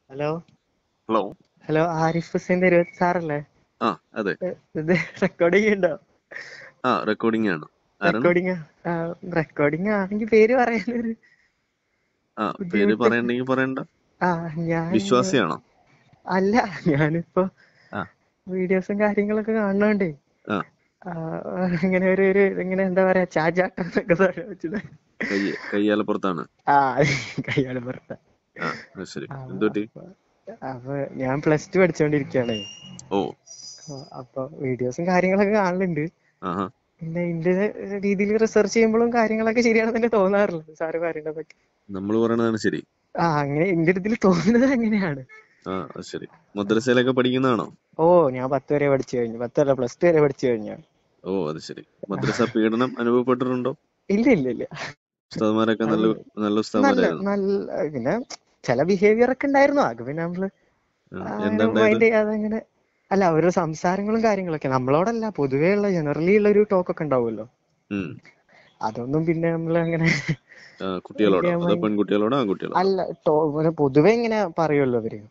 Hello hello hello Arif Hussain ഇരുപത്തി സാറല്ലേ ആ അതെ ഏ, ഇത് റെക്കോർഡിംഗ് ഉണ്ടോ ആ റെക്കോർഡിംഗ് ആണ് ആരാണ് റെക്കോർഡിംഗ് റെക്കോർഡിംഗ് ആണെങ്കിൽ പേര് പറയാനൊരു ആ പേര് ബുദ്ധിമുട്ട് പറയണ്ടെങ്കിൽ പറയണ്ട ആ ഞാൻ വിശ്വാസിയാണോ അല്ല ഞാനിപ്പോ ആ വീഡിയോസും കാര്യങ്ങളൊക്കെ കാണണോണ്ടേ ആ ആ, ഇങ്ങനെ ഒരു ഒരു ഇങ്ങനെ എന്താ പറയാ ചാചാട്ടം എന്നൊക്കെ പറയാൻ പറ്റുന്ന കയ്യ കയ്യാലപ്പുറത്താണ് ആ കയ്യാണ് പുറത്ത ആ അത് ശരി എന്തുപറ്റി അപ്പൊ ഞാൻ പ്ലസ് ടു പഠിച്ചോണ്ടിരിക്കുകയാണേ ഓ അപ്പൊ വീഡിയോസും കാര്യങ്ങളൊക്കെ കാണലുണ്ട് ആഹാ പിന്നെ എന്റെ രീതിയിൽ റിസർച്ച് ചെയ്യുമ്പോഴും കാര്യങ്ങളൊക്കെ ശരിയാണെന്ന് തന്നെ തോന്നാറുള്ളത് സാറ് പറയണതൊക്കെ നമ്മൾ പറയണതാണ് ശരി ആ അങ്ങനെ എന്റെ ഇതിൽ തോന്നുന്നത് അങ്ങനെയാണ് ആ അത് ശരി മദ്രസയിലൊക്കെ പഠിക്കുന്നതാണോ ഓ ഞാൻ പത്ത് വരെ പഠിച്ചു കഴിഞ്ഞു പത്തല്ല പ്ലസ് ടു വരെ പഠിച്ചു കഴിഞ്ഞു ഓ അത് ശരി മദ്രസ പീഡനം അനുഭവപ്പെട്ടിട്ടുണ്ടോ ഇല്ല ഇല്ല ഇല്ല ഉസ്താദ്മാരൊക്കെ നല്ല നല്ല നല്ല ഉസ്താദ്മാരായിരുന്നു നല്ല പിന്നെ ചില ബിഹേവിയർ ഒക്കെ ഉണ്ടായിരുന്നു അത് പിന്നെ നമ്മള് ആ, ആ, എന്താ അങ്ങനെ ഉണ്ടായത് മൈൻഡ് ചെയ്യാതെ അങ്ങനെ അല്ല അവരുടെ സംസാരങ്ങളും കാര്യങ്ങളൊക്കെ നമ്മളോടല്ല പൊതുവേ ഉള്ള ജനറലി ഉള്ള ഒരു ടോക്ക് ഒക്കെ ഉണ്ടാവുമല്ലോ ഉം അതൊന്നും പിന്നെ നമ്മൾ അങ്ങനെ ആ, കുട്ടികളോടോ വലിയ അതോ മൈൻഡ് പെൺകുട്ടികളോടോ ആൺകുട്ടികളോടോ അല്ല ടോ ഇങ്ങനെ പൊതുവെ ഇങ്ങനെ പറയുമല്ലോ അവര്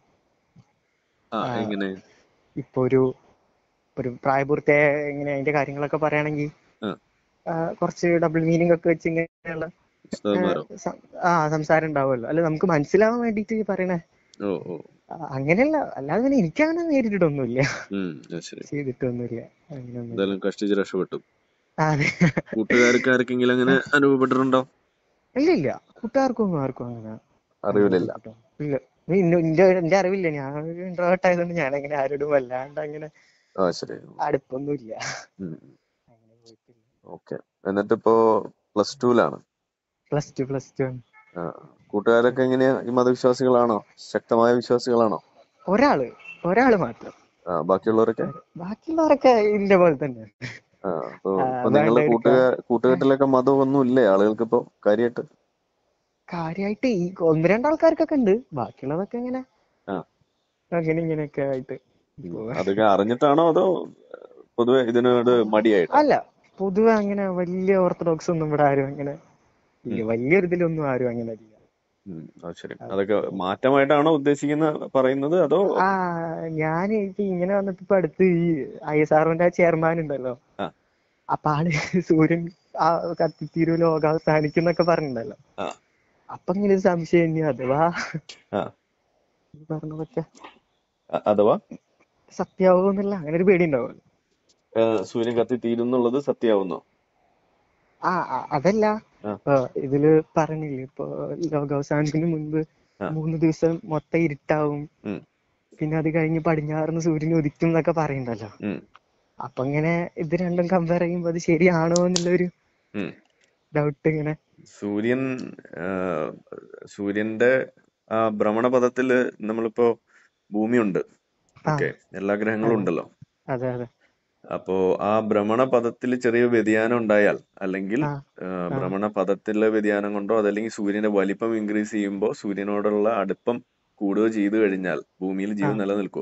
ആ ആ, എങ്ങനെ ഇപ്പൊ ഒരു ഒരു പ്രായപൂർത്തിയായ ഇങ്ങനെ അതിന്റെ കാര്യങ്ങളൊക്കെ പറയുകയാണെങ്കിൽ ആ കുറച്ച് ഡബിൾ മീനിങ് ഒക്കെ വെച്ച് ഇങ്ങനെയുള്ള ആ, ഉസ്താദ്മാരോ സം- ആ സംസാരം ഉണ്ടാവുമല്ലോ അല്ല നമുക്ക് മനസ്സിലാവാൻ വേണ്ടിയിട്ട് പറയണേ ഓ ഓ ആ, അങ്ങനെയല്ല അല്ലാതെ പിന്നെ എനിക്കങ്ങനെ നേരിട്ടിട്ടൊന്നുമില്ല ഉം അത് ശരി ചെയ്തിട്ടൊന്നുമില്ല അങ്ങനെയൊന്നുമില്ല എന്തായാലും കഷ്ടിച്ച് രക്ഷപ്പെട്ടു ആ, അതെ കൂട്ടുകാർക്ക് ആർക്കെങ്കിലും അങ്ങനെ അനുഭവപ്പെട്ടിട്ടുണ്ടോ ഇല്ല ഇല്ല കൂട്ടുകാർക്കൊന്നും ആർക്കും അങ്ങനെ അറിവിലില്ല അനുഭവപ്പെട്ടോ ഇല്ല നീ ഇന്ന- ഇന്റെ എന്റെ അറിവില്ല ഞാൻ ഒരു ഇൻട്രോവേർട്ട് ആയതുകൊണ്ട് ഞാൻ അങ്ങനെ ആരോടും വല്ലാണ്ട് അങ്ങനെ ആ ശരി അടുപ്പൊന്നുമില്ല ഉം. അങ്ങനെ പോയിട്ടില്ല ഓക്കെ എന്നിട്ടിപ്പോ പ്ലസ് ടുവിലാണ് പ്ലസ് ടു പ്ലസ് ടു ആ. കൂട്ടുകാരൊക്കെ എങ്ങനെയാ ഈ മതവിശ്വാസികളാണോ ശക്തമായ വിശ്വാസികളാണോ ഒരാള് ഒരാള് മാത്രം ആ ബാക്കിയുള്ളവരൊക്കെ ബാക്കിയുള്ളവരൊക്കെ ഇന്റെ പോലെ തന്നെ ആ അപ്പൊ ആ, ഇപ്പൊ വേണ്ട നിങ്ങളുടെ എടുക്കാം കൂട്ടുകാർ കൂട്ടുകെട്ടിലൊക്കെ മതമൊന്നും ഇല്ലേ ആളുകൾക്ക് ഇപ്പൊ കാര്യമായിട്ട് കാര്യായിട്ട് ഈ ഒന്ന് രണ്ടാൾക്കാർക്കൊക്കെ ഉണ്ട് ബാക്കിയുള്ളതൊക്കെ ഇങ്ങനെ ആ അങ്ങനെ ഇങ്ങനെയൊക്കെ ആയിട്ട് ഉം. പോവാ അതൊക്കെ അറിഞ്ഞിട്ടാണോ അതോ പൊതുവെ ഇതിനോട് മടിയായിട്ടോ അല്ല പൊതുവെ അങ്ങനെ വലിയ ഓർത്തഡോക്സ് ഒന്നും ഇവിടെ ആരും അങ്ങനെ ഇല്ല വലിയൊരു ഇതിലൊന്നും ആരും അങ്ങനെ ഇല്ല ഉം. അത് ശരി അതൊക്കെ മാറ്റമായിട്ടാണോ ഉദ്ദേശിക്കുന്ന പറയുന്നത് അതോ ആ ഞാൻ ഇപ്പൊ ഇങ്ങനെ വന്നിട്ട് ഇപ്പൊ അടുത്ത് ഈ ഐ എസ് ആർഒന്റെ ചെയർമാൻ ഉണ്ടല്ലോ ആ അപ്പൊ ആള് സൂര്യൻ ആ കത്തിത്തീരു ലോകം അവസാനിക്കുന്നൊക്കെ പറഞ്ഞിട്ടുണ്ടല്ലോ ആ അപ്പൊ ഇങ്ങനെ ഒരു സംശയം ഇനി അഥവാ ആ ഈ പറഞ്ഞതൊക്കെ അ- അഥവാ സത്യാവുമെന്നുള്ള അങ്ങനെ ഒരു പേടി ഉണ്ടാവുമല്ലോ ആ, സൂര്യൻ കത്തി തീരുന്നുള്ളത് സത്യാവുന്നോ ആ ആ, അതല്ല ആ ഇപ്പൊ ഇതില് പറഞ്ഞില്ലേ ഇപ്പൊ ലോകാവസാനത്തിന് മുൻപ് ആ മൂന്ന് ദിവസം മൊത്തം ഇരുട്ടാവും ഉം പിന്നെ അത് കഴിഞ്ഞ് പടിഞ്ഞാറുന്ന് സൂര്യൻ ഉദിക്കും എന്നൊക്കെ പറയണ്ടല്ലോ ഉം അപ്പൊ ഇങ്ങനെ ഇത് രണ്ടും കമ്പയർ ചെയ്യുമ്പോ അത് ശരിയാണോ എന്നുള്ളൊരു ഉം ഡൗട്ട് ഇങ്ങനെ സൂര്യൻ ആ, സൂര്യന്റെ ആ ഭ്രമണപഥത്തില് നമ്മളിപ്പോ ഭൂമിയുണ്ട് ആ ഓക്കെ എല്ലാ ഗ്രഹങ്ങളും അതെ ഉണ്ടല്ലോ അതെ അതെ അപ്പോ ആ ഭ്രമണപഥത്തിൽ ചെറിയ വ്യതിയാനം ഉണ്ടായാൽ അല്ലെങ്കിൽ ആ ആ, ആ ഭ്രമണപഥത്തിലെ വ്യതിയാനം കൊണ്ടോ അതല്ലെങ്കിൽ സൂര്യന്റെ വലിപ്പം ഇൻക്രീസ് ചെയ്യുമ്പോൾ സൂര്യനോടുള്ള അടുപ്പം കൂടുകയോ ചെയ്തു കഴിഞ്ഞാൽ ഭൂമിയിൽ ആ ജീവൻ നിലനിൽക്കും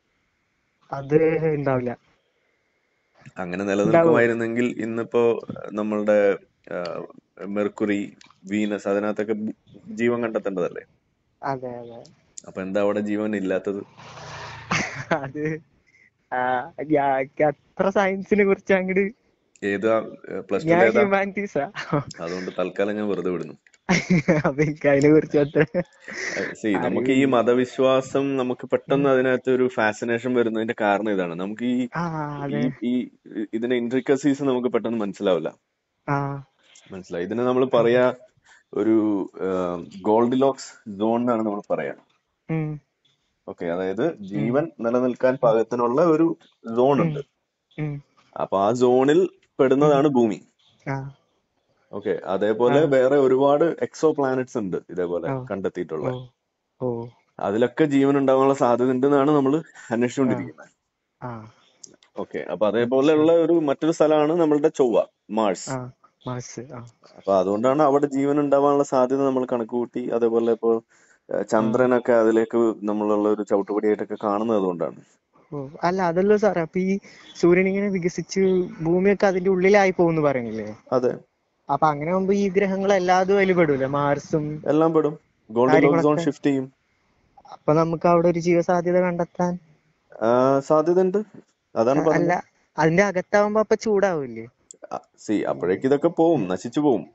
അത് ഉണ്ടാവില്ല അങ്ങനെ ഉണ്ടാവോ നിലനിൽക്കുമായിരുന്നെങ്കിൽ ഇന്നിപ്പോ നമ്മളുടെ ആ, മെർക്കുറി വീനസ് അതിനകത്തൊക്കെ ബു- ജീവൻ കണ്ടെത്തേണ്ടതല്ലേ അതെ അതെ അപ്പൊ എന്താ അവിടെ ജീവൻ ഇല്ലാത്തത് അത് ആ ഞാൻ അത്ര സയൻസിനെ കുറിച്ച് അങ്ങോട്ട് ഏതാ പ്ലസ് ഞാൻ ടുവിൽ ഏതാ ഹ്യൂമാനിറ്റീസാ അതുകൊണ്ട് തൽക്കാലം ഞാൻ വെറുതെ വിടുന്നു അപ്പൊ എനിക്ക് അതിനെ കുറിച്ച് അത്ര സി നമുക്ക് ഈ അറിവില്ല മതവിശ്വാസം നമുക്ക് ഉം. പെട്ടെന്ന് അതിനകത്ത് ഒരു ഫാസിനേഷൻ വരുന്നതിന്റെ കാരണം ഇതാണ് നമുക്ക് ഈ ആ അതെ ഈ ഈ ഇതിന്റെ ഇൻട്രിക്കസീസ് നമുക്ക് പെട്ടെന്ന് മനസ്സിലാവില്ല ആ മനസ്സിലായി ഇതിനെ നമ്മൾ അതെ പറയാ ഒരു ഗോൾഡ് ലോക്സ് സോൺ എന്നാണ് നമ്മൾ പറയാ ഉം ഓക്കെ അതായത് ഉം ജീവൻ നിലനിൽക്കാൻ ഉം പാകത്തിനുള്ള ഒരു സോൺ ഉം ഉണ്ട് ഉം അപ്പൊ ആ സോണിൽ ഉം പെടുന്നതാണ് ഭൂമി ആ ഓക്കെ ആ അതേപോലെ വേറെ ഒരുപാട് എക്സോ പ്ലാനറ്റ്സ് ഉണ്ട് ഇതേപോലെ ഓ കണ്ടെത്തിയിട്ടുള്ള ഓ ഓ അതിലൊക്കെ ജീവൻ ഉണ്ടാവാനുള്ള സാധ്യത ഉണ്ടെന്നാണ് നമ്മൾ ആ അന്വേഷിച്ചുകൊണ്ടിരിക്കുന്നത് ആ ഓക്കെ അപ്പൊ അച്ഛാ അതേപോലെയുള്ള ഒരു മറ്റൊരു സ്ഥലമാണ് നമ്മളുടെ ചൊവ്വ മാഴ്സ് ആ മാസ് ആ അപ്പൊ അതുകൊണ്ടാണ് അവിടെ ജീവൻ ഉണ്ടാവാനുള്ള സാധ്യത നമ്മൾ കണക്കുകൂട്ടി അതേപോലെ ഇപ്പോ ഏഹ്, ആ ചന്ദ്രനൊക്കെ അതിലേക്ക് നമ്മളുള്ള ഒരു ചവിട്ടുപടിയായിട്ടൊക്കെ കാണുന്നത് അതുകൊണ്ടാണ് ഓ അല്ല അതല്ലോ സാറേ അപ്പൊ ഈ സൂര്യൻ ഇങ്ങനെ വികസിച്ച് ഭൂമിയൊക്കെ അതിന്റെ ഉള്ളിലായി പോകുന്നു പറയണില്ലേ അതെ അപ്പൊ അങ്ങനെ ആകുമ്പോ ഈ ഗ്രഹങ്ങൾ എല്ലാതും അതിൽ പെടൂലേ മാർസും എല്ലാം പെടും ഗോൾഡ് ലോക്ക് സോൺ കാര്യങ്ങളൊക്കെ ഷിഫ്റ്റ് ചെയ്യും അപ്പൊ നമുക്ക് അവിടെ ഒരു ജീവസാധ്യത കണ്ടെത്താൻ ആ, സാധ്യതയുണ്ട് അതാണ് അല്ല പറഞ്ഞത് അതിന്റെ അകത്താവുമ്പോ അപ്പൊ ചൂടാവില്ലേ സി അപ്പോഴേക്ക് ഇതൊക്കെ പോവും നശിച്ചു പോവും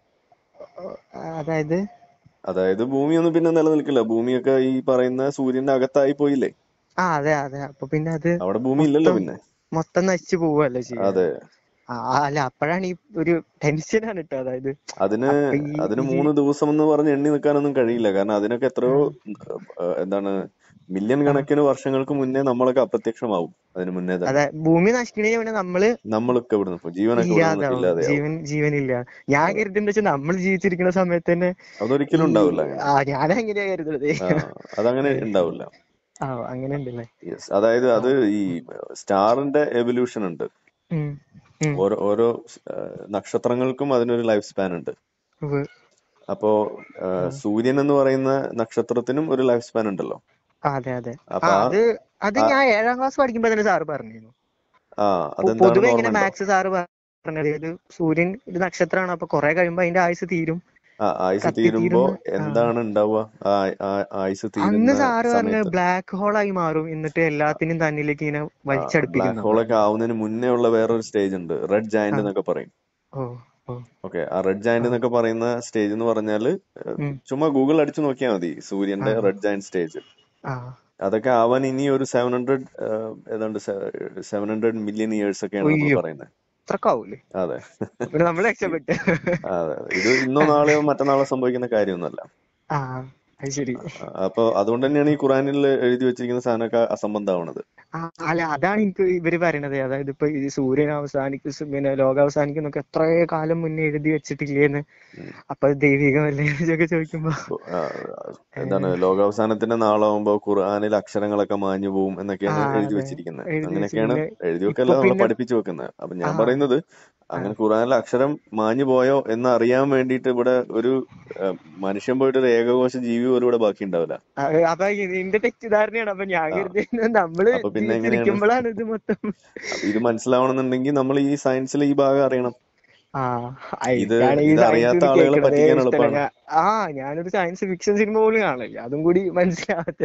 അതായത് അതായത് ഭൂമിയൊന്നും പിന്നെ നിലനിൽക്കില്ല ഭൂമിയൊക്കെ ഈ പറയുന്ന സൂര്യന്റെ അകത്തായി പോയില്ലേ ആ അതെ അതെ അപ്പൊ പിന്നെ അത് അവിടെ ഭൂമി ഇല്ലല്ലോ മൊത്തം പിന്നെ മൊത്തം നശിച്ചു പോവല്ലേ ചെയ്യാ അതെ ആ, അല്ല അപ്പോഴാണ് ഈ ഒരു ടെൻഷനാണ് കേട്ടോ അതായത് അതിന് അപ്പൊ ഈ അതിന് ഈ മൂന്ന് ദിവസം എന്ന് പറഞ്ഞ് എണ്ണി നിൽക്കാനൊന്നും കഴിയില്ല കാരണം അതിനൊക്കെ എത്രയോ ആ, എന്താണ് മില്യൺ ആ, കണക്കിന് വർഷങ്ങൾക്ക് മുന്നേ നമ്മളൊക്കെ അപ്രത്യക്ഷമാവും അതിന് മുന്നേ തന്നെ അതെ ഭൂമി നശിക്കണേ പിന്നെ നമ്മള് നമ്മളൊക്കെ ഇവിടുന്ന് ഇപ്പൊ ജീവനൊക്കെ ഇവിടുന്ന് ഇല്ലാതാവും ഇല്ലാതെയാവും ജീവൻ ജീവനില്ല ഞാൻ അതെ കരുതുന്നത് വെച്ചാൽ നമ്മൾ ജീവിച്ചിരിക്കുന്ന സമയത്ത് തന്നെ ഈ അതൊരിക്കലും ഉണ്ടാവില്ല അങ്ങനെ ആ ഞാൻ അങ്ങനെയാ കരുതുന്നത് ആ അതങ്ങനെ ഏ, ഉണ്ടാവില്ല ആ അങ്ങനെ ഉണ്ടല്ലേ യെസ് അതായത് ആ അത് ഈ സ്റ്റാറിന്റെ എവല്യൂഷൻ ഉണ്ട് ഉം ഉം ഓരോ ഓരോ ആ, നക്ഷത്രങ്ങൾക്കും അതിനൊരു ലൈഫ് സ്പാൻ ഉണ്ട് ഉവ്വ്. അപ്പോ ആ, ആ സൂര്യൻ എന്ന് പറയുന്ന നക്ഷത്രത്തിനും ഒരു ലൈഫ് സ്പാൻ ഉണ്ടല്ലോ ആ, അതെ അതെ ആ അപ്പൊ ആ അത് അത് ആ ഞാൻ ഏഴാം ക്ലാസ് പഠിക്കുമ്പോ തന്നെ സാറ് പറഞ്ഞിരുന്നു ആ പൊ- അതെന്താണെന്ന് പൊതുവെ ഇങ്ങനെ ഓർമ്മയുണ്ടോ മാത്സ് സാറ് പറഞ്ഞത് ഇത് സൂര്യൻ ഒരു നക്ഷത്രമാണ് അപ്പൊ കുറെ കഴിയുമ്പോ അതിന്റെ ആയുസ് തീരും ആ ആയുസ് തീരുമ്പോ കത്തിത്തീരുന്ന് ആ എന്താണ് ഉണ്ടാവുക ആ ആ- ആയുസ് അന്ന് തീരുന്ന സാറ് പറഞ്ഞ സമയത്ത് ബ്ലാക്ക് ഹോൾ ആയി മാറും എന്നിട്ട് എല്ലാത്തിനും തന്നിലേക്ക് ഇങ്ങനെ ബ്ലാക്ക് വലിച്ചടുപ്പിക്കുന്ന ഹോളൊക്കെ ആവുന്നതിന് മുന്നേ ഉള്ള വേറൊരു സ്റ്റേജ് ഉണ്ട് റെഡ് ആ ജയന്റ് എന്നൊക്കെ പറയും ഓ ഓ ഓക്കെ ആ റെഡ് ആ ജയന്റ് എന്നൊക്കെ പറയുന്ന സ്റ്റേജ് എന്ന് പറഞ്ഞാല് ഏഹ്, ഉം ചുമ്മാ ഗൂഗിൾ അടിച്ചു നോക്കിയാൽ മതി ആ സൂര്യന്റെ റെഡ് ജയന്റ് സ്റ്റേജ് ആ അതൊക്കെ ആവാൻ ഇനി ഒരു സെവൻ ഹൺഡ്രഡ് ഏതാണ്ട് സെവൻ ഹൺഡ്രഡ് മില്യൺ ഇയേഴ്സ് ഒക്കെയാണ് നമ്മൾ ഒയ്യോ പറയുന്നത് അത്രക്കാവൂലേ അതെ പിന്നെ നമ്മൾ രക്ഷപ്പെട്ട് അതെ അതെ. ഇത് ഇന്നോ നാളെയോ മറ്റന്നാളോ സംഭവിക്കുന്ന കാര്യമൊന്നുമല്ല ആ അത് ശരി അ- അപ്പൊ അതുകൊണ്ട് തന്നെയാണ് ഈ ഖുറാനിൽ എഴുതി വെച്ചിരിക്കുന്ന സാധനമൊക്കെ അസംബന്ധമാവണത് ആ അല്ല അതാണ് എനിക്ക് ഇവര് പറയണത് അതായത് ഇപ്പൊ ഈ സൂര്യൻ അവസാനിക്കും സു- പിന്നെ ലോകം അവസാനിക്കുന്നൊക്കെ എത്ര കാലം മുന്നേ എഴുതി വെച്ചിട്ടില്ലേന്ന് ഉം. അപ്പൊ അത് ദൈവികമല്ലേ എന്നൊക്കെ ചോദിക്കുമ്പോ ബു- ആ, ഏ, എന്താണ് ലോകാവസാനത്തിന്റെ നാളാവുമ്പോ ഖുർആനിൽ അക്ഷരങ്ങളൊക്കെ മാഞ്ഞു പോവും ആ എന്നൊക്കെയാണ് എഴുതി അതെ വെച്ചിരിക്കുന്നത് എഴുതി വെച്ച് അങ്ങനെയൊക്കെയാണ് പിന്നെ എഴുതി ഇപ്പൊ വെക്കല്ല നമ്മളെ പിന്നെ പഠിപ്പിച്ചു വെക്കുന്നത് അപ്പൊ ആ ഞാൻ പറയുന്നത് ആ അങ്ങനെ ഖുർആനിലെ അക്ഷരം മാഞ്ഞു പോയോ എന്ന് അറിയാൻ വേണ്ടിയിട്ട് ഇവിടെ ഒരു ആ, മനുഷ്യൻ പോയിട്ട് ഒരു ഏകകോശ ജീവി പോലും ഇവിടെ ബാക്കി ഉണ്ടാവില്ല ആ, അപ്പൊ ഇതിന്റെ തെറ്റിദ്ധാരണയാണ് അപ്പൊ ഞാൻ ആ കരുതിയത് നമ്മള് അപ്പൊ പിന്നെ എങ്ങനെയാണ് ജീവിച്ചിരിക്കുമ്പോഴാണ് ഇത് മൊത്തം അപ്പൊ ഇത് മനസ്സിലാവണമെന്നുണ്ടെങ്കിൽ നമ്മൾ ഈ സയൻസിലെ ഈ ഭാഗം അറിയണം ആ ഇത് എനിക്കാണ് ഈ ഇത് സയൻസ് അറിയാത്ത ഒന്നും ആളുകളെ കേൾക്കണതേ പറ്റിക്കാൻ ഇഷ്ടമല്ല എളുപ്പമാണ് ഞാൻ ആ ഞാനൊരു സയൻസ് ഫിക്ഷൻ സിനിമ പോലും കാണില്ല അതും കൂടി മനസ്സിലാവാത്ത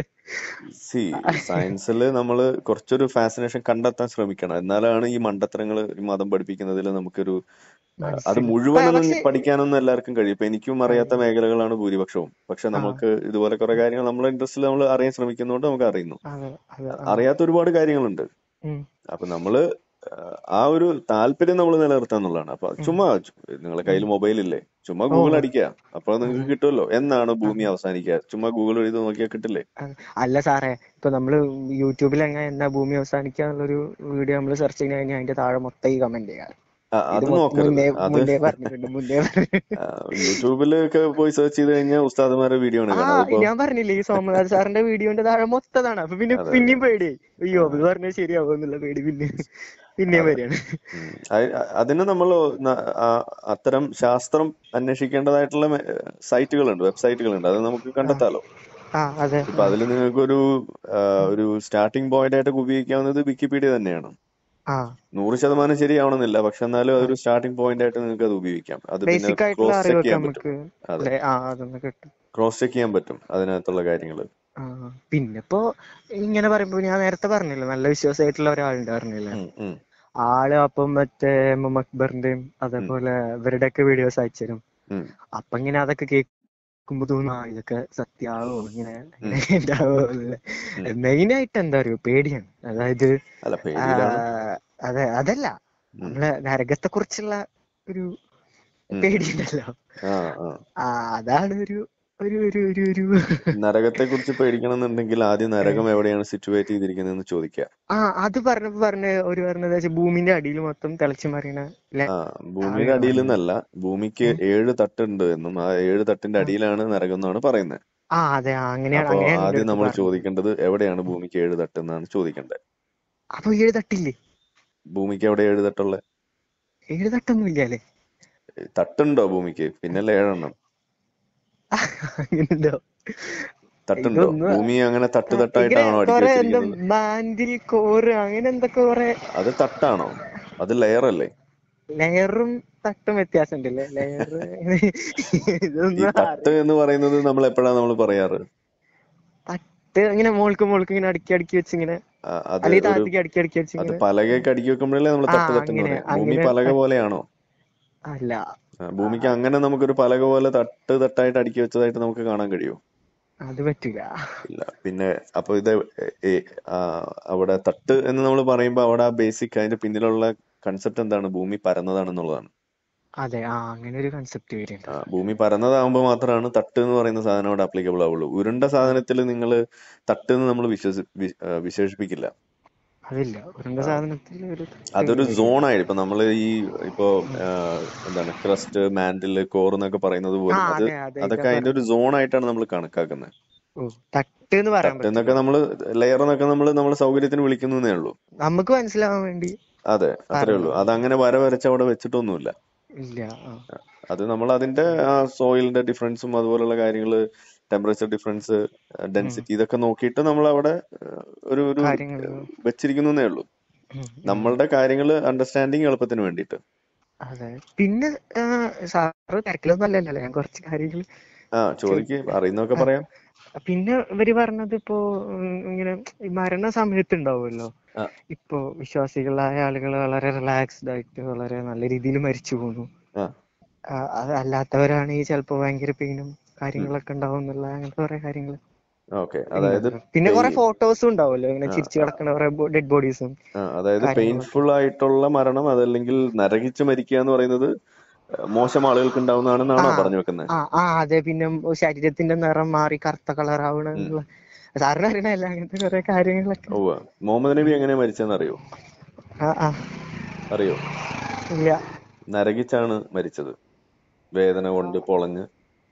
സി സയൻസിൽ നമ്മൾ കുറച്ചൊരു ഫാസിനേഷൻ കണ്ടെത്താൻ ശ്രമിക്കണം എന്നാലാണ് ഈ മണ്ടത്തരങ്ങൾ മതം പഠിപ്പിക്കുന്നതിൽ നമുക്കൊരു ആ, അത് മനസ്സിൽ മുഴുവനൊന്നും പക്ഷെ പഠിക്കാനൊന്നും എല്ലാവർക്കും കഴിയും ഇപ്പൊ എനിക്കും അറിയാത്ത കഴിയും മേഖലകളാണ് ഭൂരിപക്ഷവും പക്ഷെ ആ നമുക്ക് ഇതുപോലെ കുറെ കാര്യങ്ങൾ നമ്മളെ ഇൻട്രസ്റ്റിൽ നമ്മൾ അറിയാൻ ശ്രമിക്കുന്നതുകൊണ്ട് നമുക്ക് അറിയുന്നു അതെ അതെ അ- ആ അറിയാത്ത ഒരുപാട് കാര്യങ്ങളുണ്ട് ഉം അപ്പൊ നമ്മള് ആ, ആ ഒരു താല്പര്യം നമ്മൾ നിലനിർത്തുക എന്നുള്ളതാണ് അപ്പൊ ഉം ചുമ്മാ നിങ്ങളെ ഉം കയ്യിൽ മൊബൈൽ ഇല്ലേ ചുമ്മാ ഓ ഗൂഗിൾ അടിക്കുക അപ്പൊ നിങ്ങൾക്ക് അതെ കിട്ടുമല്ലോ എന്നാണ് ഭൂമി അതെ അവസാനിക്കുക ചുമ്മാ ഗൂഗിൾ എഴുതി നോക്കിയാൽ കിട്ടില്ലേ അതെ. അല്ല സാറേ ഇപ്പൊ നമ്മള് യൂട്യൂബിൽ എങ്ങനെ എന്നാ ഭൂമി അവസാനിക്കുക എന്നുള്ളൊരു വീഡിയോ നമ്മൾ സെർച്ച് ചെയ്ത് കഴിഞ്ഞാൽ അതിന്റെ താഴെ മൊത്തം ഈ കമന്റ് ചെയ്യാറ് ആ, ഇത് അത് മൊ- നോക്കരുത് മുന്നേ അത് മുന്നേ പറഞ്ഞിട്ടുണ്ട് മുന്നേ പറഞ്ഞിട്ടുണ്ട് ആ, യൂട്യൂബിലൊക്കെ പോയി സെർച്ച് ചെയ്ത് കഴിഞ്ഞാൽ ഉസ്താദുമാരുടെ വീഡിയോ ആണ് ആ കാണുക അതിപ്പോ ഞാൻ പറഞ്ഞില്ലേ ഈ സോമനാഥ് സാറിന്റെ വീഡിയോന്റെ താഴെ മൊത്തതാണ് അപ്പൊ പിന്നെ അതെ അതെ പിന്നെയും പേടിയായി അയ്യോ ആ, അത് പറഞ്ഞാൽ ശരിയാവോ എന്നുള്ള പേടി പിന്നെ പിന്നെയും അതെ വരികയാണ് ഉം. അയ്- അ- അതിന് നമ്മൾ അത്തരം ശാസ്ത്രം അന്വേഷിക്കേണ്ടതായിട്ടുള്ള സൈറ്റുകളുണ്ട് വെബ്സൈറ്റുകളുണ്ട് അത് നമുക്ക് ആ കണ്ടെത്താലോ ആ അതെ ഇപ്പൊ ആ അതിൽ നിങ്ങൾക്കൊരു ആ, ഉം. ഒരു സ്റ്റാർട്ടിംഗ് പോയിന്റ് ആയിട്ട് ഉപയോഗിക്കാവുന്നത് വിക്കിപീഡിയ തന്നെയാണ് ആ നൂറ് ശതമാനം ശരിയാവണമെന്നില്ല പക്ഷെ എന്നാലും ആ അതൊരു സ്റ്റാർട്ടിംഗ് പോയിന്റ് ആയിട്ട് നിങ്ങൾക്ക് അത് ഉപയോഗിക്കാം അത് പിന്നെ ബേസിക് ആയിട്ടുള്ള ക്രോസ് ചെക്ക് അറിവൊക്കെ ചെയ്യാൻ പറ്റും നമുക്ക് അതെ അല്ലെ ആ അതൊന്ന് കിട്ടും ക്രോസ് ചെക്ക് ചെയ്യാൻ പറ്റും അതിനകത്തുള്ള കാര്യങ്ങൾ ആ പിന്നെ ഇപ്പോ ഇങ്ങനെ പറയുമ്പോ ഞാൻ നേരത്തെ പറഞ്ഞില്ലേ നല്ല വിശ്വാസമായിട്ടുള്ള ഒരാളുണ്ട് പറഞ്ഞില്ലേ ആള് അപ്പം മറ്റേ എം എം അക്ബറിന്റെയും അതേപോലെ ഇവരുടെയൊക്കെ വീഡിയോസ് അയച്ചുതരും അപ്പൊ ഇങ്ങനെ അതൊക്കെ കേൾക്കുമ്പോ തോന്നും ആ ഇതൊക്കെ സത്യാവോ ഇങ്ങനെ ഇങ്ങനെ ഉണ്ടാവോ മെയിൻ ആയിട്ട് എന്താ അറിയോ പേടിയാണ് അതായത് അല്ല ആ, പേടിയിലാണ് അതെ അതല്ല ഉം. നമ്മളെ നരകത്തെ കുറിച്ചുള്ള ഒരു ഉം. പേടിയുണ്ടല്ലോ ആ ആ ആ അതാണ് ഒരു ഒരു ഒരു ഒരു ഒരു നരകത്തെ കുറിച്ച് പേടിക്കണം എന്നുണ്ടെങ്കിൽ ആദ്യം നരകം എവിടെയാണ് സിറ്റുവേറ്റ് ചെയ്തിരിക്കുന്നതെന്ന് ചോദിക്കുക ആ അത് പറഞ്ഞപ്പോ പറഞ്ഞ ഒരു പറഞ്ഞത് വെച്ചാൽ ഭൂമിന്റെ അടിയിൽ മൊത്തം തിളച്ചു മറിയണ ല്ലേ ആ ഭൂമിയുടെ ആണെന്ന് അടിയിൽ പറഞ്ഞത് നിന്നല്ല ഭൂമിക്ക് ഉം. ഏഴ് തട്ടുണ്ട് എന്നും ആ ഏഴ് തട്ടിന്റെ ആ അടിയിലാണ് നരകം എന്നാണ് പറയുന്നത് ആ അതെ ആ അങ്ങനെയാണ് അപ്പോ അങ്ങനെയാണ് എന്റെ ആദ്യം അടുത്ത് നമ്മൾ പറഞ്ഞത് ചോദിക്കേണ്ടത് എവിടെയാണ് ഭൂമിക്ക് ഏഴ് തട്ട് എന്നാണ് ചോദിക്കേണ്ടത് അപ്പൊ ഏഴ് തട്ടില്ലേ ഭൂമിക്ക് എവിടെ ഏഴ് തട്ടുള്ള ഏഴ് തട്ടൊന്നും ഇല്ല അല്ലേ തട്ടുണ്ടോ ഭൂമിക്ക് പിന്നല്ലേ ഏഴെണ്ണം അങ്ങനെയുണ്ടോ തട്ടുണ്ടോ ഇതൊന്നും ഭൂമി അങ്ങനെ തട്ട് ഇങ്ങനെ തട്ടായിട്ടാണോ അടുക്കി കൊറേ എന്താ വെച്ചിരിക്കുന്നത് മാൻഡിൽ കോറ് അങ്ങനെ എന്തൊക്കെ കൊറേ അത് തട്ടാണോ അത് ലെയർ അല്ലേ ലെയറും തട്ടും വ്യത്യാസം ഉണ്ടല്ലേ ലെയർ ഈ ഇതൊന്നും തട്ട് അറിയില്ല എന്ന് പറയുന്നത് നമ്മൾ എപ്പോഴാണ് നമ്മൾ പറയാറ് തട്ട് ഇങ്ങനെ മോൾക്ക് മോൾക്ക് ഇങ്ങനെ അടുക്കി അടുക്കി വെച്ച് ഇങ്ങനെ ആ, അത് അല്ലെങ്കിൽ ഒരു താഴത്തേക്ക് അടുക്കി അടുക്കി വെച്ച് അത് ഇങ്ങനെ പലകയൊക്കെ അടുക്കി വെക്കുമ്പോഴല്ലേ നമ്മൾ ആ തട്ട് തട്ടെന്ന് അങ്ങനെ പറയാം ഭൂമി അങ്ങനെ പലക തട്ട് പോലെയാണോ അല്ല ആ, ഭൂമിക്ക് അങ്ങനെ നമുക്കൊരു പലക പോലെ തട്ട് തട്ടായിട്ട് അടുക്കി വെച്ചതായിട്ട് നമുക്ക് കാണാൻ കഴിയുമോ അത് പറ്റൂല ഇല്ല പിന്നെ അപ്പൊ ഇത് എ- എ- ആ, അവിടെ തട്ട് എന്ന് നമ്മൾ പറയുമ്പോൾ അവിടെ ആ ബേസിക് അതിന്റെ പിന്നിലുള്ള കൺസെപ്റ്റ് എന്താണ് ഭൂമി പരന്നതാണെന്നുള്ളതാണ് അതെ ആ അങ്ങനെ ഒരു കൺസെപ്റ്റ് വരുന്നുണ്ട് ആ, ഭൂമി പരന്നതാകുമ്പോൾ മാത്രമാണ് തട്ട് എന്ന് പറയുന്ന സാധനം അവിടെ അപ്ലിക്കബിൾ ആവുള്ളൂ ഉരുണ്ട സാധനത്തിൽ നിങ്ങൾ തട്ട് എന്ന് നമ്മൾ വിശ്വസി വി- ആ, വിശേഷിപ്പിക്കില്ല അതില്ല ഉരുണ്ട ആ, സാധനത്തിൽ ഒരു തട്ട് അതൊരു വരും സോണായി ഇപ്പൊ നമ്മൾ ഈ ഇപ്പോ ആ, എന്താണ് ക്രസ്റ്റ് മാൻഡില് കോർ എന്നൊക്കെ പറയുന്നത് ആ പോലും അത് അതെ അതെ ഇതാ അതൊക്കെ അതിന്റെ ഒരു പറഞ്ഞത് സോൺ ആയിട്ടാണ് നമ്മൾ കണക്കാക്കുന്നത് ഓ തട്ട് എന്ന് പറയാൻ തട്ട് എന്നൊക്കെ പറ്റില്ല നമ്മൾ ലെയർ എന്നൊക്കെ നമ്മൾ നമ്മുടെ സൗകര്യത്തിന് വിളിക്കുന്നതേ ഉള്ളൂ നമുക്ക് മനസ്സിലാവാൻ വേണ്ടി അതെ അത്രേ ഉള്ളൂ പറഞ്ഞത് അതങ്ങനെ വര വരച്ച് അവിടെ വെച്ചിട്ടൊന്നുമില്ല ഇല്ല ആ അത് നമ്മൾ അതിന്റെ ആ സോയിലിന്റെ ഡിഫറൻസും അതുപോലുള്ള കാര്യങ്ങള് ടെമ്പറേച്ചർ ഡിഫറൻസ് ഉം. ഡെൻസിറ്റി ഇതൊക്കെ നോക്കിയിട്ട് നമ്മൾ അവിടെ ഒരു ഒരു കാര്യങ്ങള് വെച്ചിരിക്കുന്നേ ഉള്ളൂ ഉം, ഉം. നമ്മളുടെ കാര്യങ്ങൾ അണ്ടർസ്റ്റാൻഡിങ് എളുപ്പത്തിന് വേണ്ടിയിട്ട് അതെ പിന്നെ ആ, സാറ് തിരക്കിലൊന്നും അല്ലല്ലോ ഞാൻ കുറച്ച് കാര്യങ്ങൾ ആ ചോദിക്ക് അറിയുന്നതൊക്കെ പറയാം പിന്നെ ഇവര് പറഞ്ഞത് ഇപ്പോ ഉം, ഇങ്ങനെ ഈ മരണ സമയത്ത് ഉണ്ടാവുമല്ലോ ആ ഇപ്പോ വിശ്വാസികളായ ആളുകൾ വളരെ റിലാക്സ്ഡ് ആയിട്ട് വളരെ നല്ല രീതിയിൽ മരിച്ചു പോകുന്നു ആ ആ, അത് അല്ലാത്തവരാണെങ്കിൽ ചിലപ്പോ ഭയങ്കര പെയിനും ഉം. കാര്യങ്ങളൊക്കെ ഉണ്ടാവും എന്നുള്ള അങ്ങനത്തെ കുറെ കാര്യങ്ങൾ ഓക്കെ അതായത് ഉണ്ടല്ലോ പിന്നെ കുറെ പെയിൻ ഫോട്ടോസും ഉണ്ടാവുമല്ലോ ഇങ്ങനെ ആ ചിരിച്ചു ആ കിടക്കുന്ന കുറെ ഡെഡ് ബോഡീസും ആ, അതായത് കാര്യങ്ങളൊക്കെ പെയിൻഫുൾ ആയിട്ടുള്ള മരണം അതല്ലെങ്കിൽ നരകിച്ച് മരിക്കുക എന്ന് പറയുന്നത് മോശം ആളുകൾക്ക് ആ ഉണ്ടാവുന്നതാണെന്നാണോ പറഞ്ഞു വെക്കുന്നത് ആ ആ അതെ പിന്നെ ശരീരത്തിന്റെ നിറം മാറി കറുത്ത കളർ ഉം. ആവണെന്നുള്ള സാറിന് അറിയണല്ല അങ്ങനത്തെ കുറെ കാര്യങ്ങളൊക്കെ ഉവ്വ മുഹമ്മദ് നബി ഉം. എങ്ങനെ മരിച്ചെന്ന് അറിയോ ആ ആ അറിയോ ഇല്ല നരകിച്ചാണ് മരിച്ചത് വേദന കൊണ്ട് പൊളഞ്ഞ്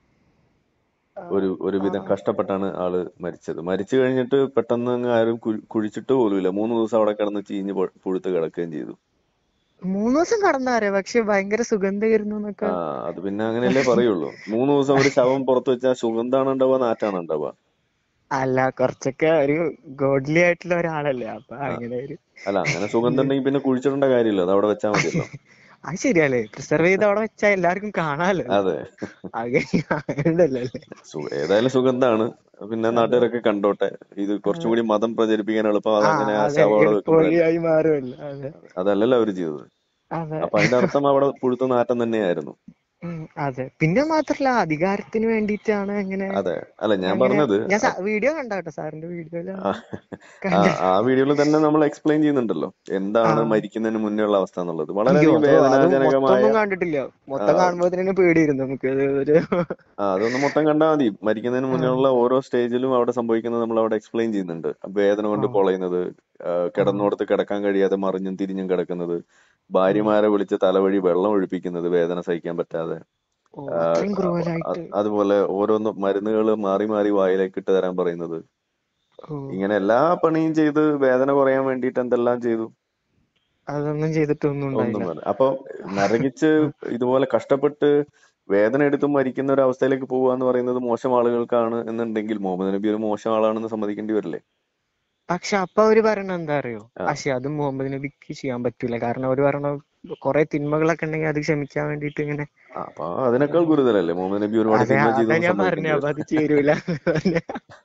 ആ, ഒരു ഒരുവിധം ആ. കഷ്ടപ്പെട്ടാണ് ആള് മരിച്ചത് മരിച്ചു കഴിഞ്ഞിട്ട് പെട്ടെന്ന് അങ്ങ് ആരും കുഴി- കുഴിച്ചിട്ട് പോലുമില്ല മൂന്ന് ദിവസം അവിടെ കിടന്ന് ചീഞ്ഞ് പൊ- പുഴുത്ത് കിടക്കുകയും ചെയ്തു മൂന്ന് ദിവസം കടന്നറിയ പക്ഷെ ഭയങ്കര സുഗന്ധമായിരുന്നു ആ എന്നൊക്കെ അത് പിന്നെ അങ്ങനെയല്ലേ പറയുള്ളൂ മൂന്ന് ദിവസം ഒരു ശവം പുറത്ത് വെച്ചാൽ സുഗന്ധാണ് ഉണ്ടാവുക നാറ്റാണ് ഉണ്ടാവുക അല്ല കുറച്ചൊക്കെ ഒരു ഗോഡ്ലി ആയിട്ടുള്ള ഒരാളല്ലേ അപ്പൊ ആ അങ്ങനെ ഒരു അല്ല അങ്ങനെ സുഗന്ധം ഉണ്ടെങ്കിൽ പിന്നെ കുഴിച്ചിടേണ്ട കാര്യമില്ല അത് അവിടെ വെച്ചാൽ മതിയല്ലോ അത് ശരിയല്ലേ പ്രിസർവ് ചെയ്ത് അവിടെ വെച്ചാ എല്ലാവർക്കും കാണാലോ അതെ അങ്ങനെയല്ലേ സു- ഏതായാലും സുഗന്ധാണ് പിന്നെ അതെ നാട്ടുകാരൊക്കെ കണ്ടോട്ടെ ഇത് കുറച്ചും കൂടി മതം പ്രചരിപ്പിക്കാൻ എളുപ്പം ആ അതങ്ങനെ ആ അതെ ശവം അവിടെ വെക്കുമ്പോഴല്ലേ എളുപ്പവഴിയായി മാറുമല്ലോ അതെ അതല്ലല്ലോ അവര് ചെയ്തത് അതെ അപ്പൊ അതിന്റെ അർത്ഥം അവിടെ പുഴുത്ത നാറ്റം തന്നെയായിരുന്നു ഉം, അതെ പിന്നെ മാത്രല്ല അധികാരത്തിന് വേണ്ടിയിട്ടാണ് അങ്ങനെ അതെ അല്ല ഞാൻ അങ്ങനെ പറഞ്ഞത് ഞാൻ അ- വീഡിയോ കണ്ടാട്ടോ സാറിന്റെ ആ വീഡിയോയിലാണ് ആ കണ്ടത് ആ വീഡിയോയിൽ തന്നെ നമ്മൾ എക്സ്പ്ലെയിൻ ചെയ്യുന്നുണ്ടല്ലോ ആ എന്താണ് മരിക്കുന്നതിന് മുന്നേ ഉള്ള അവസ്ഥ എന്നുള്ളത് അയ്യോ വളരെയധികം അതോ അത് വേദനാജനകമായ മൊത്തമൊന്നും കണ്ടിട്ടില്ല ആ, മൊത്തം കാണുമ്പോ തന്നെ പേടിയിരുന്നു നമുക്ക് അത് ഒരു ആ അതൊന്ന് മൊത്തം കണ്ടാൽ മതി മരിക്കുന്നതിന് ആ, മുന്നേ ഉള്ള ഓരോ സ്റ്റേജിലും അവിടെ സംഭവിക്കുന്നത് നമ്മൾ അവിടെ എക്സ്പ്ലെയിൻ ചെയ്യുന്നുണ്ട് വേദന ആ, കൊണ്ട് പൊളയുന്നത് ആ, ആ, കിടന്നോടത്ത് കിടക്കാൻ കഴിയാതെ മറിഞ്ഞും തിരിഞ്ഞും കിടക്കുന്നത് ആ. ഭാര്യമാരെ വിളിച്ച് തലവഴി വെള്ളം ഒഴിപ്പിക്കുന്നത് വേദന സഹിക്കാൻ പറ്റാതെ ഓ ആ, അത്രയും അ- ക്രൂവലായിട്ട് അതുപോലെ ഓരോന്ന് മരുന്നുകൾ മാറി മാറി വായിലേക്ക് ഇട്ട് തരാൻ പറയുന്നത് ഓ ഇങ്ങനെ എല്ലാ പണിയും ചെയ്ത് വേദന കുറയാൻ വേണ്ടിയിട്ട് എന്തെല്ലാം ചെയ്തു അതൊന്നും ചെയ്തിട്ടൊന്നും ഒന്നും ഉണ്ടായില്ല വേണ്ട അപ്പൊ നരകിച്ച് ഇതുപോലെ കഷ്ടപ്പെട്ട് വേദന എടുത്ത് മരിക്കുന്ന ഒരു അവസ്ഥയിലേക്ക് പോവുക എന്ന് പറയുന്നത് മോശം ആളുകൾക്കാണ് എന്നുണ്ടെങ്കിൽ മുഹമ്മദ് നബി ഒരു മോശം ആളാണെന്ന് സമ്മതിക്കേണ്ടി വരില്ലേ പക്ഷെ അപ്പൊ അവര് പറയണ എന്താ അറിയോ ആ പക്ഷെ അത് മുഹമ്മദ് നബിക്ക് ചെയ്യാൻ പറ്റൂല കാരണം അവര് പറയണ കുറെ തിന്മകളൊക്കെ ഉണ്ടെങ്കിൽ അത് ക്ഷമിക്കാൻ വേണ്ടിട്ട് ഇങ്ങനെ ആ, അപ്പൊ അതിനേക്കാൾ ഗുരുതരല്ലേ മുഹമ്മദ് നബി ഒരുപാട് അതെ തിന്മ അതാ ചെയ്തു ഞാൻ സമ്മതിക്കേണ്ടി പറഞ്ഞ അപ്പൊ വരും അത് ചേരൂല പറഞ്ഞ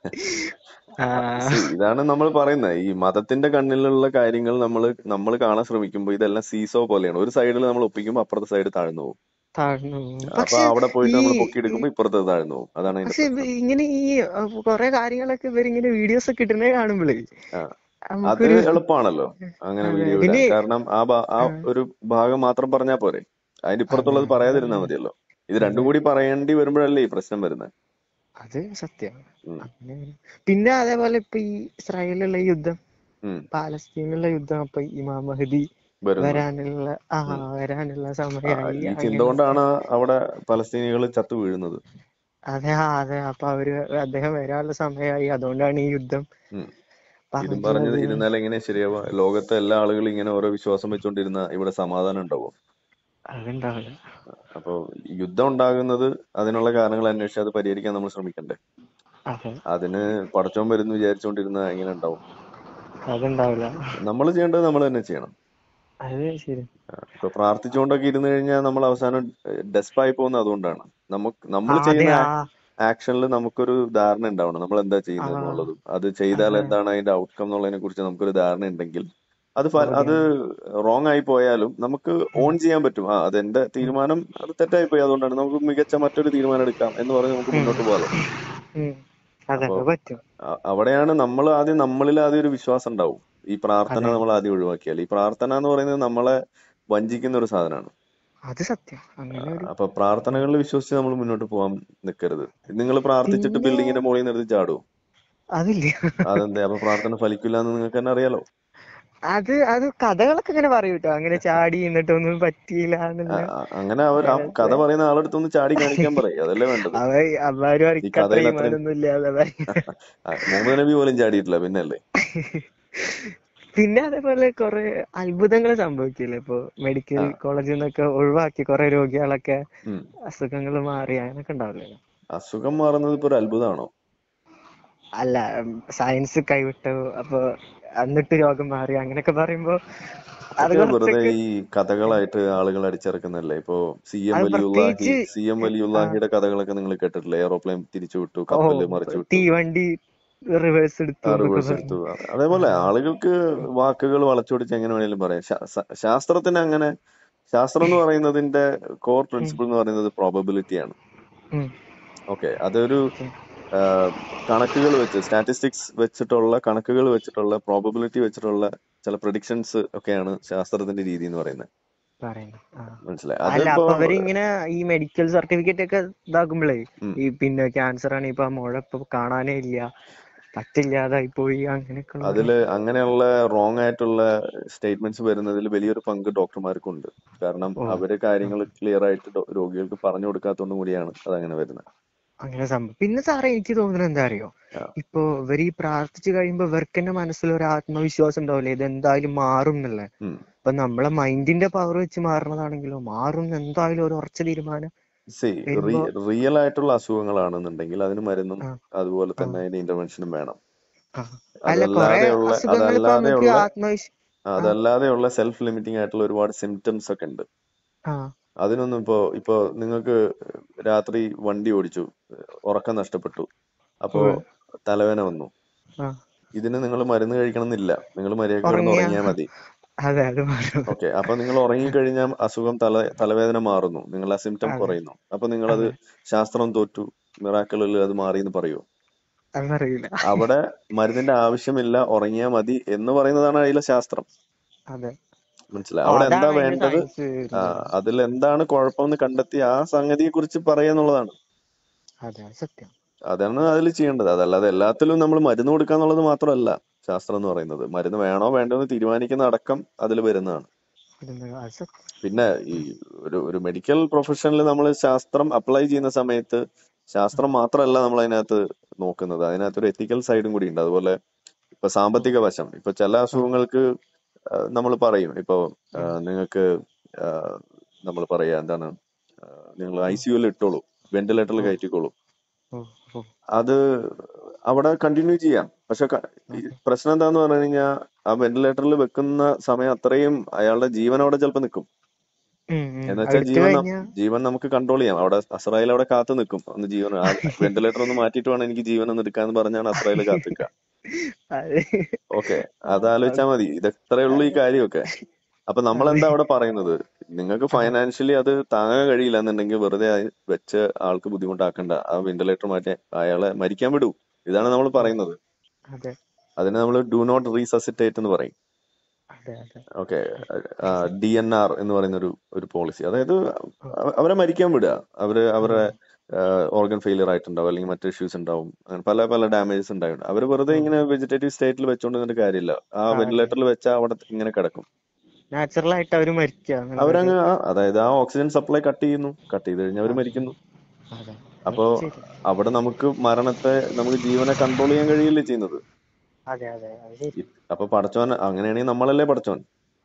ആ See, ഇതാണ് നമ്മൾ പറയുന്നത് ഈ മതത്തിന്റെ കണ്ണിലുള്ള കാര്യങ്ങൾ നമ്മൾ നമ്മൾ കാണാൻ ശ്രമിക്കുമ്പോൾ ഇതെല്ലാം സീസോ പോലെയാണ് ഒരു സൈഡിൽ നമ്മൾ ഒപ്പിക്കുമ്പോൾ അപ്പുറത്തെ സൈഡ് താഴ്ന്നു പോകും താഴ്ന്നു പോകും. അപ്പൊ പക്ഷെ അവിടെ പോയിട്ട് ഈ നമ്മൾ ഈ- പൊക്കിയെടുക്കുമ്പോൾ ഇപ്പുറത്തെ താഴ്ന്നു പോകും അതാണ് അതിന്റെ പക്ഷെ പ്രശ്നം ഇവ- ഇങ്ങനെ ഈ അഹ് കുറെ കാര്യങ്ങളൊക്കെ ഇവരിങ്ങനെ വീഡിയോസ് ഒക്കെ ഇടുന്നേ കാണുമ്പോഴേ ആ അത് നമുക്കൊരു എളുപ്പമാണല്ലോ അങ്ങനെ അതെ വീഡിയോ ഇടാൻ പിന്നെ കാരണം ആ ഭാ- ആ ആ, ഒരു ഭാഗം മാത്രം പറഞ്ഞാൽ പോരെ അതിന്റെ അതെ ഇപ്പുറത്തുള്ളത് അത് പറയാതിരുന്നാ പറഞ്ഞ മതിയല്ലോ ഇത് രണ്ടും അതെ കൂടി പറയേണ്ടി വരുമ്പോഴല്ലേ ഈ പ്രശ്നം വരുന്നത് അത് സത്യമാണ് ഉം അങ്ങനെ പിന്നെ അതേപോലെ ഇപ്പൊ ഈ ഇസ്രായേലിലുള്ള യുദ്ധം ഉം പാലസ്തീനിലുള്ള യുദ്ധം അപ്പൊ ഇമാം മഹദി വരുന്നു വരാനുള്ള ആ ഉം വരാനുള്ള ആ, സമയമായി ഈ ചിന്ത അങ്ങനെയൊക്കെ കൊണ്ടാണ് അവിടെ പലസ്തീനികൾ ചത്തു വീഴുന്നത് അതെ ആ, അതെ അപ്പൊ അവര് അദ്ദേഹം വരാനുള്ള സമയമായി അതുകൊണ്ടാണ് ഈ യുദ്ധം ഉം ഇതും പറഞ്ഞ് പറഞ്ഞത് ഇരുന്നാൽ എങ്ങനെ ശരിയാവുക ലോകത്തെ എല്ലാ ആളുകളും ഇങ്ങനെ ഓരോ വിശ്വാസം വെച്ചുകൊണ്ടിരുന്ന ഇവിടെ സമാധാനം ഉണ്ടാവും അതുണ്ടാവില്ല അപ്പൊ യുദ്ധം ഉണ്ടാകുന്നത് അതിനുള്ള കാരണങ്ങൾ അന്വേഷിച്ച് അത് പരിഹരിക്കാൻ നമ്മൾ ശ്രമിക്കണ്ടേ അതെ അതിന് പടച്ചോൻ വരുന്നു വിചാരിച്ചുകൊണ്ടിരുന്ന എങ്ങനെ ഉണ്ടാവും അതുണ്ടാവില്ല നമ്മൾ ചെയ്യേണ്ടത് നമ്മൾ തന്നെ ചെയ്യണം അത് ശരി ആ, ഇപ്പൊ പ്രാർത്ഥിച്ചുകൊണ്ടൊക്കെ ഇരുന്ന് കഴിഞ്ഞാൽ നമ്മൾ അവസാനം ഡെസ്പായി പോകുന്നത് അതുകൊണ്ടാണ് നമുക്ക് ആ നമ്മൾ അതെ ചെയ്യുന്ന ആ ആ- ആക്ഷനിൽ നമുക്കൊരു ധാരണ ഉണ്ടാവണം നമ്മൾ എന്താ ചെയ്യുന്നത് ആ എന്നുള്ളതും അത് ചെയ്താൽ അതെ എന്താണ് അതിന്റെ ഔട്ട്കം എന്നുള്ളതിനെ കുറിച്ച് നമുക്കൊരു ധാരണ ഉണ്ടെങ്കിൽ അത് ഫ- അത് അവിടെയാണ് റോങ് ആയി പോയാലും നമുക്ക് ഉം, ഓൺ ചെയ്യാൻ പറ്റും ആ അതെന്റെ ഉം, തീരുമാനം അത് തെറ്റായി പോയി അതുകൊണ്ടാണ് നമുക്ക് മികച്ച മറ്റൊരു തീരുമാനം എടുക്കാം എന്ന് പറഞ്ഞ് നമുക്ക് ഉം, മുന്നോട്ട് പോകാലോ ഉം. അതെ അപ്പൊ അത് പറ്റും അ- അവിടെയാണ് നമ്മൾ ആദ്യം നമ്മളിൽ ആദ്യം ഒരു വിശ്വാസം ഉണ്ടാവും ഈ പ്രാർത്ഥന അതെ നമ്മൾ ആദ്യം ഒഴിവാക്കിയാൽ ഈ പ്രാർത്ഥന എന്ന് പറയുന്നത് നമ്മളെ വഞ്ചിക്കുന്ന ഒരു സാധനമാണ് അത് സത്യം അങ്ങനെ ഒരു അപ്പൊ ഉം. പ്രാർത്ഥനകളിൽ വിശ്വസിച്ച് നമ്മൾ മുന്നോട്ട് പോകാൻ നിൽക്കരുത് നിങ്ങൾ പ്രാർത്ഥിച്ചിട്ട് പിന്നെ ബിൽഡിങ്ങിന്റെ മുകളിൽ നിന്ന് എടുത്ത് ചാടും അതില്ല അതെന്തേ അപ്പൊ പ്രാർത്ഥന ഫലിക്കില്ല എന്ന് നിങ്ങൾക്ക് തന്നെ അറിയാലോ അത് അത് കഥകളൊക്കെ ഇങ്ങനെ പറയും കേട്ടോ അങ്ങനെ ചാടി എന്നിട്ടൊന്നും പറ്റിയില്ല ആ, എന്നുള്ള ആ, അങ്ങനെ അവർ ആ കഥ അങ്ങനത്തെ പറയുന്ന ആളെടുത്ത് ഒന്ന് ചാടി കാണിക്കാൻ പറയും അതല്ലേ വേണ്ടത് അവ അവരും ഈ അവർക്ക് അത്ര കഥയിൽ അത്രയും ഈമാനൊന്നും ഇല്ലാതെ പറയും ആ, മുഹമ്മദ് നബി പോലും ചാടിയിട്ടില്ല പിന്നല്ലേ പിന്നെ അതേപോലെ കുറെ അത്ഭുതങ്ങൾ സംഭവിക്കില്ലേ ഇപ്പൊ മെഡിക്കൽ ആ കോളേജിൽ നിന്നൊക്കെ ഒഴിവാക്കി കുറെ രോഗികളൊക്കെ ഉം. അസുഖങ്ങൾ മാറി അങ്ങനൊക്കെ ഉണ്ടാവില്ലല്ലോ അസുഖം മാറുന്നത് ഇപ്പൊ ഒരു അത്ഭുതമാണോ അല്ല സയൻസ് കൈവിട്ടു അപ്പൊ എന്നിട്ട് രോഗം മാറി അങ്ങനെയൊക്കെ പറയുമ്പോ അത് അതൊക്കെ വെറുതെ കുറച്ചൊക്കെ ഈ കഥകളായിട്ട് ആളുകൾ അടിച്ചിറക്കുന്നല്ലേ ഇപ്പൊ സി എം അത് വലിയുല്ലാഹി പ്രത്യേകിച്ച് സി എം ആ വലിയുല്ലാഹിയുടെ കഥകളൊക്കെ നിങ്ങൾ കേട്ടിട്ടില്ലേ എയറോപ്ലെയിൻ തിരിച്ചു വിട്ടു ഓ കപ്പല് മറിച്ചു വിട്ടു തീവണ്ടി റിവേഴ്സ് എടുത്തു ആ എന്നൊക്കെ റിവേഴ്സ് എടുത്തു പറഞ്ഞു അ- അതേപോലെ ആ ആളുകൾക്ക് വാക്കുകൾ വളച്ചൊടിച്ച് എങ്ങനെ വേണേലും പറയാം ശാ- സ- ശാസ്ത്രത്തിന് അങ്ങനെ ശാസ്ത്രം എന്ന് പറയുന്നതിന്റെ കോർ ഉം, പ്രിൻസിപ്പിൾ എന്ന് പറയുന്നത് പ്രോബബിലിറ്റി ആണ് ഉം, ഓക്കെ അതൊരു ഓക്കേ. കണക്കുകൾ വെച്ച് സ്റ്റാറ്റിസ്റ്റിക്സ് വെച്ചിട്ടുള്ള കണക്കുകൾ വെച്ചിട്ടുള്ള പ്രോബബിലിറ്റി വെച്ചിട്ടുള്ള ചില പ്രഡിക്ഷൻസ് ഒക്കെയാണ് ശാസ്ത്രത്തിന്റെ രീതി എന്ന് പറയുന്നത് പറയുന്നു ആ മനസ്സിലായി അല്ല അതിപ്പോ അപ്പൊ അവരിങ്ങനെ ഈ മെഡിക്കൽ സർട്ടിഫിക്കറ്റ് ഒക്കെ ഇതാക്കുമ്പോഴേ ഉം, ഈ പിന്നെ ക്യാൻസർ ആണ് ഇപ്പൊ ആ മുഴ ഇപ്പൊ കാണാനേ ഇല്ല പറ്റില്ലാതായി പോയി അങ്ങനെയൊക്കെ ഉള്ള അതില് അങ്ങനെയുള്ള റോങ് ആയിട്ടുള്ള സ്റ്റേറ്റ്മെന്റ്സ് വരുന്നതിൽ വലിയൊരു പങ്ക് ഡോക്ടർമാർക്കുണ്ട് കാരണം ഓ അവര് ആ, കാര്യങ്ങൾ ക്ലിയർ ആയിട്ട് ഡോ- രോഗികൾക്ക് പറഞ്ഞു കൊടുക്കാത്തതുകൊണ്ട് കൂടിയാണ് അതങ്ങനെ വരുന്നത് അങ്ങനെ സംഭവം പിന്നെ സാറേ എനിക്ക് തോന്നുന്നത് എന്താ അറിയോ ആ, ഇപ്പൊ ഇവർ ഈ പ്രാർത്ഥിച്ചു കഴിയുമ്പോ ഇവർക്ക് തന്നെ മനസ്സിൽ ഒരു ആത്മവിശ്വാസം ഉണ്ടാവില്ലേ ഇത് എന്തായാലും മാറും എന്നുള്ളത് ഉം. ഇപ്പൊ നമ്മളെ മൈൻഡിന്റെ പവർ വെച്ച് മാറണതാണെങ്കിലോ മാറും എന്ന് എന്തായാലും ഒരു ഉറച്ച തീരുമാനം സി വരുമ്പോ റിയൽ ആയിട്ടുള്ള അസുഖങ്ങളാണെന്നുണ്ടെങ്കിൽ അതിന് മരുന്നും ആ അതുപോലെ ആ തന്നെ അതിന്റെ ഇന്റർവെൻഷനും വേണം ആ അല്ല കൊറേ അതല്ലാതെയുള്ള അസുഖങ്ങൾ ഇപ്പൊ നമുക്ക് അതല്ലാതെയുള്ള ആത്മവിശ്വാസം ആ അതല്ലാതെയുള്ള സെൽഫ് ലിമിറ്റിംഗ് ആയിട്ടുള്ള ഒരുപാട് സിംറ്റംസ് ഒക്കെ ഉണ്ട് ആ അതിനൊന്നും ഇപ്പോ ഇപ്പോ നിങ്ങൾക്ക് രാത്രി വണ്ടി ഓടിച്ചു ഉറക്കം നഷ്ടപ്പെട്ടു അപ്പോ ഉവ്വ്. തലവേദന വന്നു ആ ഇതിന് നിങ്ങൾ മരുന്ന് കഴിക്കണമെന്നില്ല നിങ്ങൾ മര്യാദയ്ക്ക് കിടന്ന് ഉറങ്ങിയ ഉറങ്ങിയാൽ മതി അതെ അത് മാറും ഓക്കെ അപ്പൊ നിങ്ങൾ ഉറങ്ങിക്കഴിഞ്ഞാൽ അസുഖം തല തലവേദന മാറുന്നു നിങ്ങൾ ആ സിംറ്റം അതെ കുറയുന്നു അപ്പൊ നിങ്ങളത് അതെ ശാസ്ത്രം തോറ്റു മിറാക്കിളിൽ അത് മാറി എന്ന് പറയൂ അതറിയില്ല അവിടെ മരുന്നിന്റെ ആവശ്യമില്ല ഉറങ്ങിയാൽ മതി എന്ന് പറയുന്നതാണ് അതിലെ ശാസ്ത്രം അതെ മനസ്സിലായി ഓ അവിടെ എന്താ അതാണ് അതിന്റെ വേണ്ടത് സയൻസ് ആ വരുന്നത് അതിൽ എന്താണ് കുഴപ്പമെന്ന് കണ്ടെത്തി ആ സംഗതിയെ കുറിച്ച് പറയാന്നുള്ളതാണ് അതെ അത് സത്യം അതാണ് അതിൽ ചെയ്യേണ്ടത് അതല്ലാതെ എല്ലാത്തിലും നമ്മൾ മരുന്ന് കൊടുക്കുക എന്നുള്ളത് മാത്രമല്ല ശാസ്ത്രം എന്ന് പറയുന്നത് മരുന്ന് വേണോ വേണ്ടോ എന്ന് തീരുമാനിക്കുന്ന അടക്കം അതിൽ വരുന്നതാണ് ഇതെന്താ, അത് സത്യം പിന്നെ ഈ ഒരു ഒരു മെഡിക്കൽ പ്രൊഫഷനിൽ നമ്മൾ ശാസ്ത്രം അപ്ലൈ ചെയ്യുന്ന സമയത്ത് ശാസ്ത്രം മാത്രമല്ല നമ്മൾ അതിനകത്ത് നോക്കുന്നത് അതിനകത്ത് ഒരു എത്തിക്കൽ സൈഡും കൂടി ഉണ്ട് അതുപോലെ ഇപ്പൊ സാമ്പത്തിക വശം ഇപ്പൊ ചില അസുഖങ്ങൾക്ക് നമ്മൾ പറയും ഇപ്പൊ ആ, നിങ്ങൾക്ക് നമ്മൾ പറയാ എന്താണ് നിങ്ങൾ ഐ സിയുയിൽ ഇട്ടോളൂ വെന്റിലേറ്ററിൽ കയറ്റിക്കോളൂ ഓ ഓ അത് അവിടെ കണ്ടിന്യൂ ചെയ്യാം പക്ഷെ ക- ഈ പ്രശ്നം എന്താന്ന് പറഞ്ഞു കഴിഞ്ഞാൽ ആ വെന്റിലേറ്ററിൽ വെക്കുന്ന സമയം അത്രയും അയാളുടെ ജീവൻ അവിടെ ചിലപ്പോൾ നിൽക്കും ഉം, ഉം. എന്ന് വെച്ചാൽ എടുത്തു ജീവൻ ന- കഴിഞ്ഞാ ജീവൻ നമുക്ക് കൺട്രോൾ ചെയ്യാം അവിടെ അസ്രായേൽ അവിടെ കാത്തു നിൽക്കും ഒന്ന് ജീവൻ ആ വെന്റിലേറ്റർ ഒന്ന് മാറ്റിയിട്ട് വേണം എനിക്ക് ജീവൻ ഒന്ന് എടുക്കാന്ന് പറഞ്ഞാണ് അസ്രായേൽ കാത്തു നിൽക്കുക അത് ഓക്കെ അതാലോചിച്ചാൽ മതി ഇതത്രേ ഉള്ളൂ ഈ കാര്യമൊക്കെ അപ്പൊ നമ്മൾ എന്താ അവിടെ പറയുന്നത് നിങ്ങൾക്ക് ഫൈനാൻഷ്യലി അത് താങ്ങാൻ കഴിയില്ല എന്നുണ്ടെങ്കിൽ വെറുതെ അത് വെച്ച് ആൾക്ക് ബുദ്ധിമുട്ടാക്കണ്ട ആ വെന്റിലേറ്റർ മാറ്റി അയാളെ മരിക്കാൻ വിടൂ ഇതാണ് നമ്മൾ പറയുന്നത് അതെ അതിനെ നമ്മൾ ഡു നോട്ട് റീസസിറ്റേറ്റ് എന്ന് പറയും അതെ അതെ ഓക്കെ ഡി എൻ ആർ എന്ന് പറയുന്ന ഒരു ഒരു പോളിസി അതായത് അവ- അവരെ മരിക്കാൻ വിടുക അവര് അവരുടെ ഓർഗൻ ഫെയിലിയർ ആയിട്ടുണ്ടാവും അല്ലെങ്കിൽ മറ്റു ഇഷ്യൂസ് ഉണ്ടാവും അങ്ങനെ പല പല ഡാമേജസ് ഉണ്ടാവും അവർ വെറുതെ ഇങ്ങനെ വെജിറ്റേറ്റീവ് സ്റ്റേറ്റിൽ വെച്ചോണ്ടിരുന്നിട്ട് കാര്യമില്ല ആ വെന്റിലേറ്ററിൽ വെച്ചാൽ അവിടെ ഇങ്ങനെ കിടക്കും നാച്ചുറൽ ആയിട്ട് അവര് മരിക്കുക എന്നുള്ളത് അവരങ്ങ് ആ- അതായത് ആ ഓക്സിജൻ സപ്ലൈ കട്ട് ചെയ്യുന്നു കട്ട് ചെയ്ത് കഴിഞ്ഞാൽ അവർ മരിക്കുന്നു അതെ അപ്പോ ശരി അവിടെ നമുക്ക് മരണത്തെ നമുക്ക് ജീവനെ കൺട്രോൾ ചെയ്യാൻ കഴിയില്ലേ ചെയ്യുന്നത് അതെ അതെ അത് ശരി ഇ- അപ്പൊ പടച്ചോൻ അങ്ങനെയാണെങ്കിൽ നമ്മളല്ലേ പടച്ചോൻ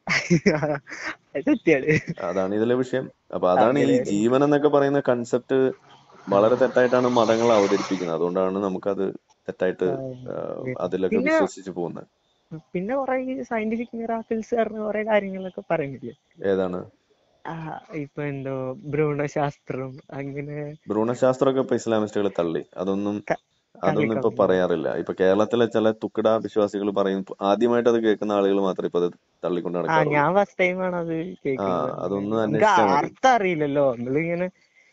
അത് സത്യാണ് അതാണ് ഇതിലെ വിഷയം അപ്പൊ അതാണ് ഈ അങ്ങനെയാണ്. ജീവൻ എന്നൊക്കെ പറയുന്ന കൺസെപ്റ്റ് വളരെ തെറ്റായിട്ടാണ് മതങ്ങൾ അവതരിപ്പിക്കുന്നത് അതുകൊണ്ടാണ് നമുക്കത് തെറ്റായിട്ട് ആ, അതിലൊക്കെ പിന്നെ വിശ്വസിച്ച് പോകുന്നത് പിന്നെ കുറെ ഈ സയന്റിഫിക് മിറാക്കിൾസ് പറഞ്ഞ കുറെ കാര്യങ്ങളൊക്കെ പറയുന്നില്ലേ ഏതാണ് ആ ഇപ്പൊ എന്തോ ഭ്രൂണശാസ്ത്രം അങ്ങനെ ഭ്രൂണശാസ്ത്രമൊക്കെ ഇപ്പൊ ഇസ്ലാമിസ്റ്റുകൾ തള്ളി അതൊന്നും ത- അതൊന്നും ഇപ്പൊ തള്ളിക്കളഞ്ഞു പറയാറില്ല ഇപ്പൊ കേരളത്തിലെ ചില തുക്കട വിശ്വാസികൾ പറയും ആദ്യമായിട്ട് അത് കേൾക്കുന്ന ആളുകൾ മാത്രമേ ഇപ്പൊ അത് തള്ളിക്കൊണ്ട് ആ നടക്കാറുള്ളൂ ഞാൻ ഫസ്റ്റ് ടൈമാണ് അത് ആ കേൾക്കുന്നത് അതൊന്ന് നമുക്ക് അന്വേഷിച്ചാൽ മതി അർത്ഥം അറിയില്ലല്ലോ നമ്മളിങ്ങനെ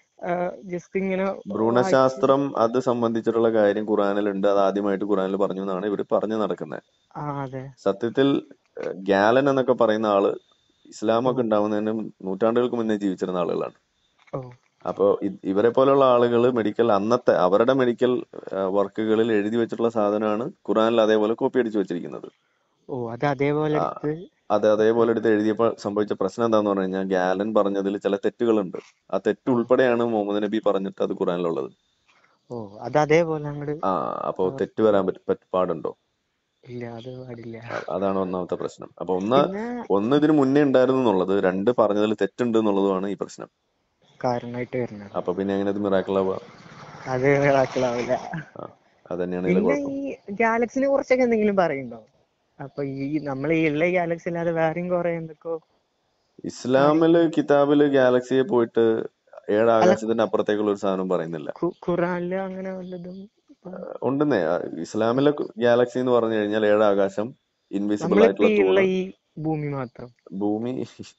ജസ്റ്റ് ഇങ്ങനെ വായിച്ച് ഭ്രൂണശാസ്ത്രം അത് സംബന്ധിച്ചിട്ടുള്ള കാര്യം ഖുറാനിലുണ്ട് അത് ആദ്യമായിട്ട് ഖുറാനിൽ പറഞ്ഞു എന്നാണ് ഇവർ പറഞ്ഞു നടക്കുന്നത് ആ അതെ സത്യത്തിൽ ഏഹ്, ഗ്യാലൻ എന്നൊക്കെ പറയുന്ന ആള് ഓ ഇസ്ലാമൊക്കെ ഉണ്ടാവുന്നതിന് നൂറ്റാണ്ടുകൾക്ക് മുന്നേ ജീവിച്ചിരുന്ന ആളുകളാണ് ഓ അപ്പോ ഇ- ഇവരെ പോലുള്ള ആളുകൾ മെഡിക്കൽ അന്നത്തെ അവരുടെ മെഡിക്കൽ വർക്കുകളിൽ എഴുതി വെച്ചിട്ടുള്ള സാധനമാണ് ഖുറാനിൽ അതേപോലെ കോപ്പി അടിച്ചു വെച്ചിരിക്കുന്നത് ഓ അത് അതേപോലെ ആ, എടുത്ത് അത് അതേപോലെ എടുത്ത് എഴുതിയപ്പോൾ സംഭവിച്ച പ്രശ്നം എന്താന്ന് പറഞ്ഞു കഴിഞ്ഞാൽ ഗ്യാലൻ പറഞ്ഞതിൽ ചില തെറ്റുകളുണ്ട് ആ തെറ്റ് ഓ ഉൾപ്പെടെയാണ് മുഹമ്മദ് നബി പറഞ്ഞിട്ട് അത് ഖുറാനിലുള്ളത് ഓ അത് അതേപോലെ അങ്ങോട്ട് ആ അപ്പോ തെറ്റ് വരാൻ പറ്റ പറ്റ- പാടുണ്ടോ ഇല്ല അത് പാടില്ല അ- അതാണ് ഒന്നാമത്തെ പ്രശ്നം അപ്പൊ ഒന്ന് പിന്നെ ഒന്ന് ഇതിന് മുന്നേ ഉണ്ടായിരുന്നു എന്നുള്ളത് രണ്ട് പറഞ്ഞതിൽ തെറ്റുണ്ട് എന്നുള്ളതുമാണ് ഈ പ്രശ്നം കാരണമായിട്ട് വരുന്നത് അപ്പൊ പിന്നെ എങ്ങനെ ഇത് മിറാക്കിളാവുക അത് മിറാക്കിളാവില്ല ആ അതന്നെയാണ് ഇതിലെ പിന്നെ കുഴപ്പം ഈ ഗാലക്സിനെ കുറിച്ചൊക്കെ എന്തെങ്കിലും പറയുന്നുണ്ടോ അപ്പൊ ഈ നമ്മൾ ഈ ഉള്ള ഗാലക്സി അല്ലാതെ വേറെയും കുറെ എന്തൊക്കെയോ കാര്യം ഇസ്ലാമില് കിതാബില് ഗാലക്സിയെ പോയിട്ട് ഏഴ് അല്ല ആകാശത്തിന്റെ അപ്പുറത്തേക്കുള്ള ഒരു സാധനം പറയുന്നില്ല ഖു- ഖുറാനില് അങ്ങനെ വല്ലതും ഇപ്പൊ ഉണ്ടെന്നേ ആ, ഇസ്ലാമിലെ ഗാലക്സി എന്ന് പറഞ്ഞു കഴിഞ്ഞാൽ ഏഴ് ആകാശം ഇൻവിസിബിൾ നമ്മളിപ്പോ ആയിട്ടുള്ള ഈ ഉള്ള തൂണ് ഈ ഭൂമി മാത്രം ഭൂമി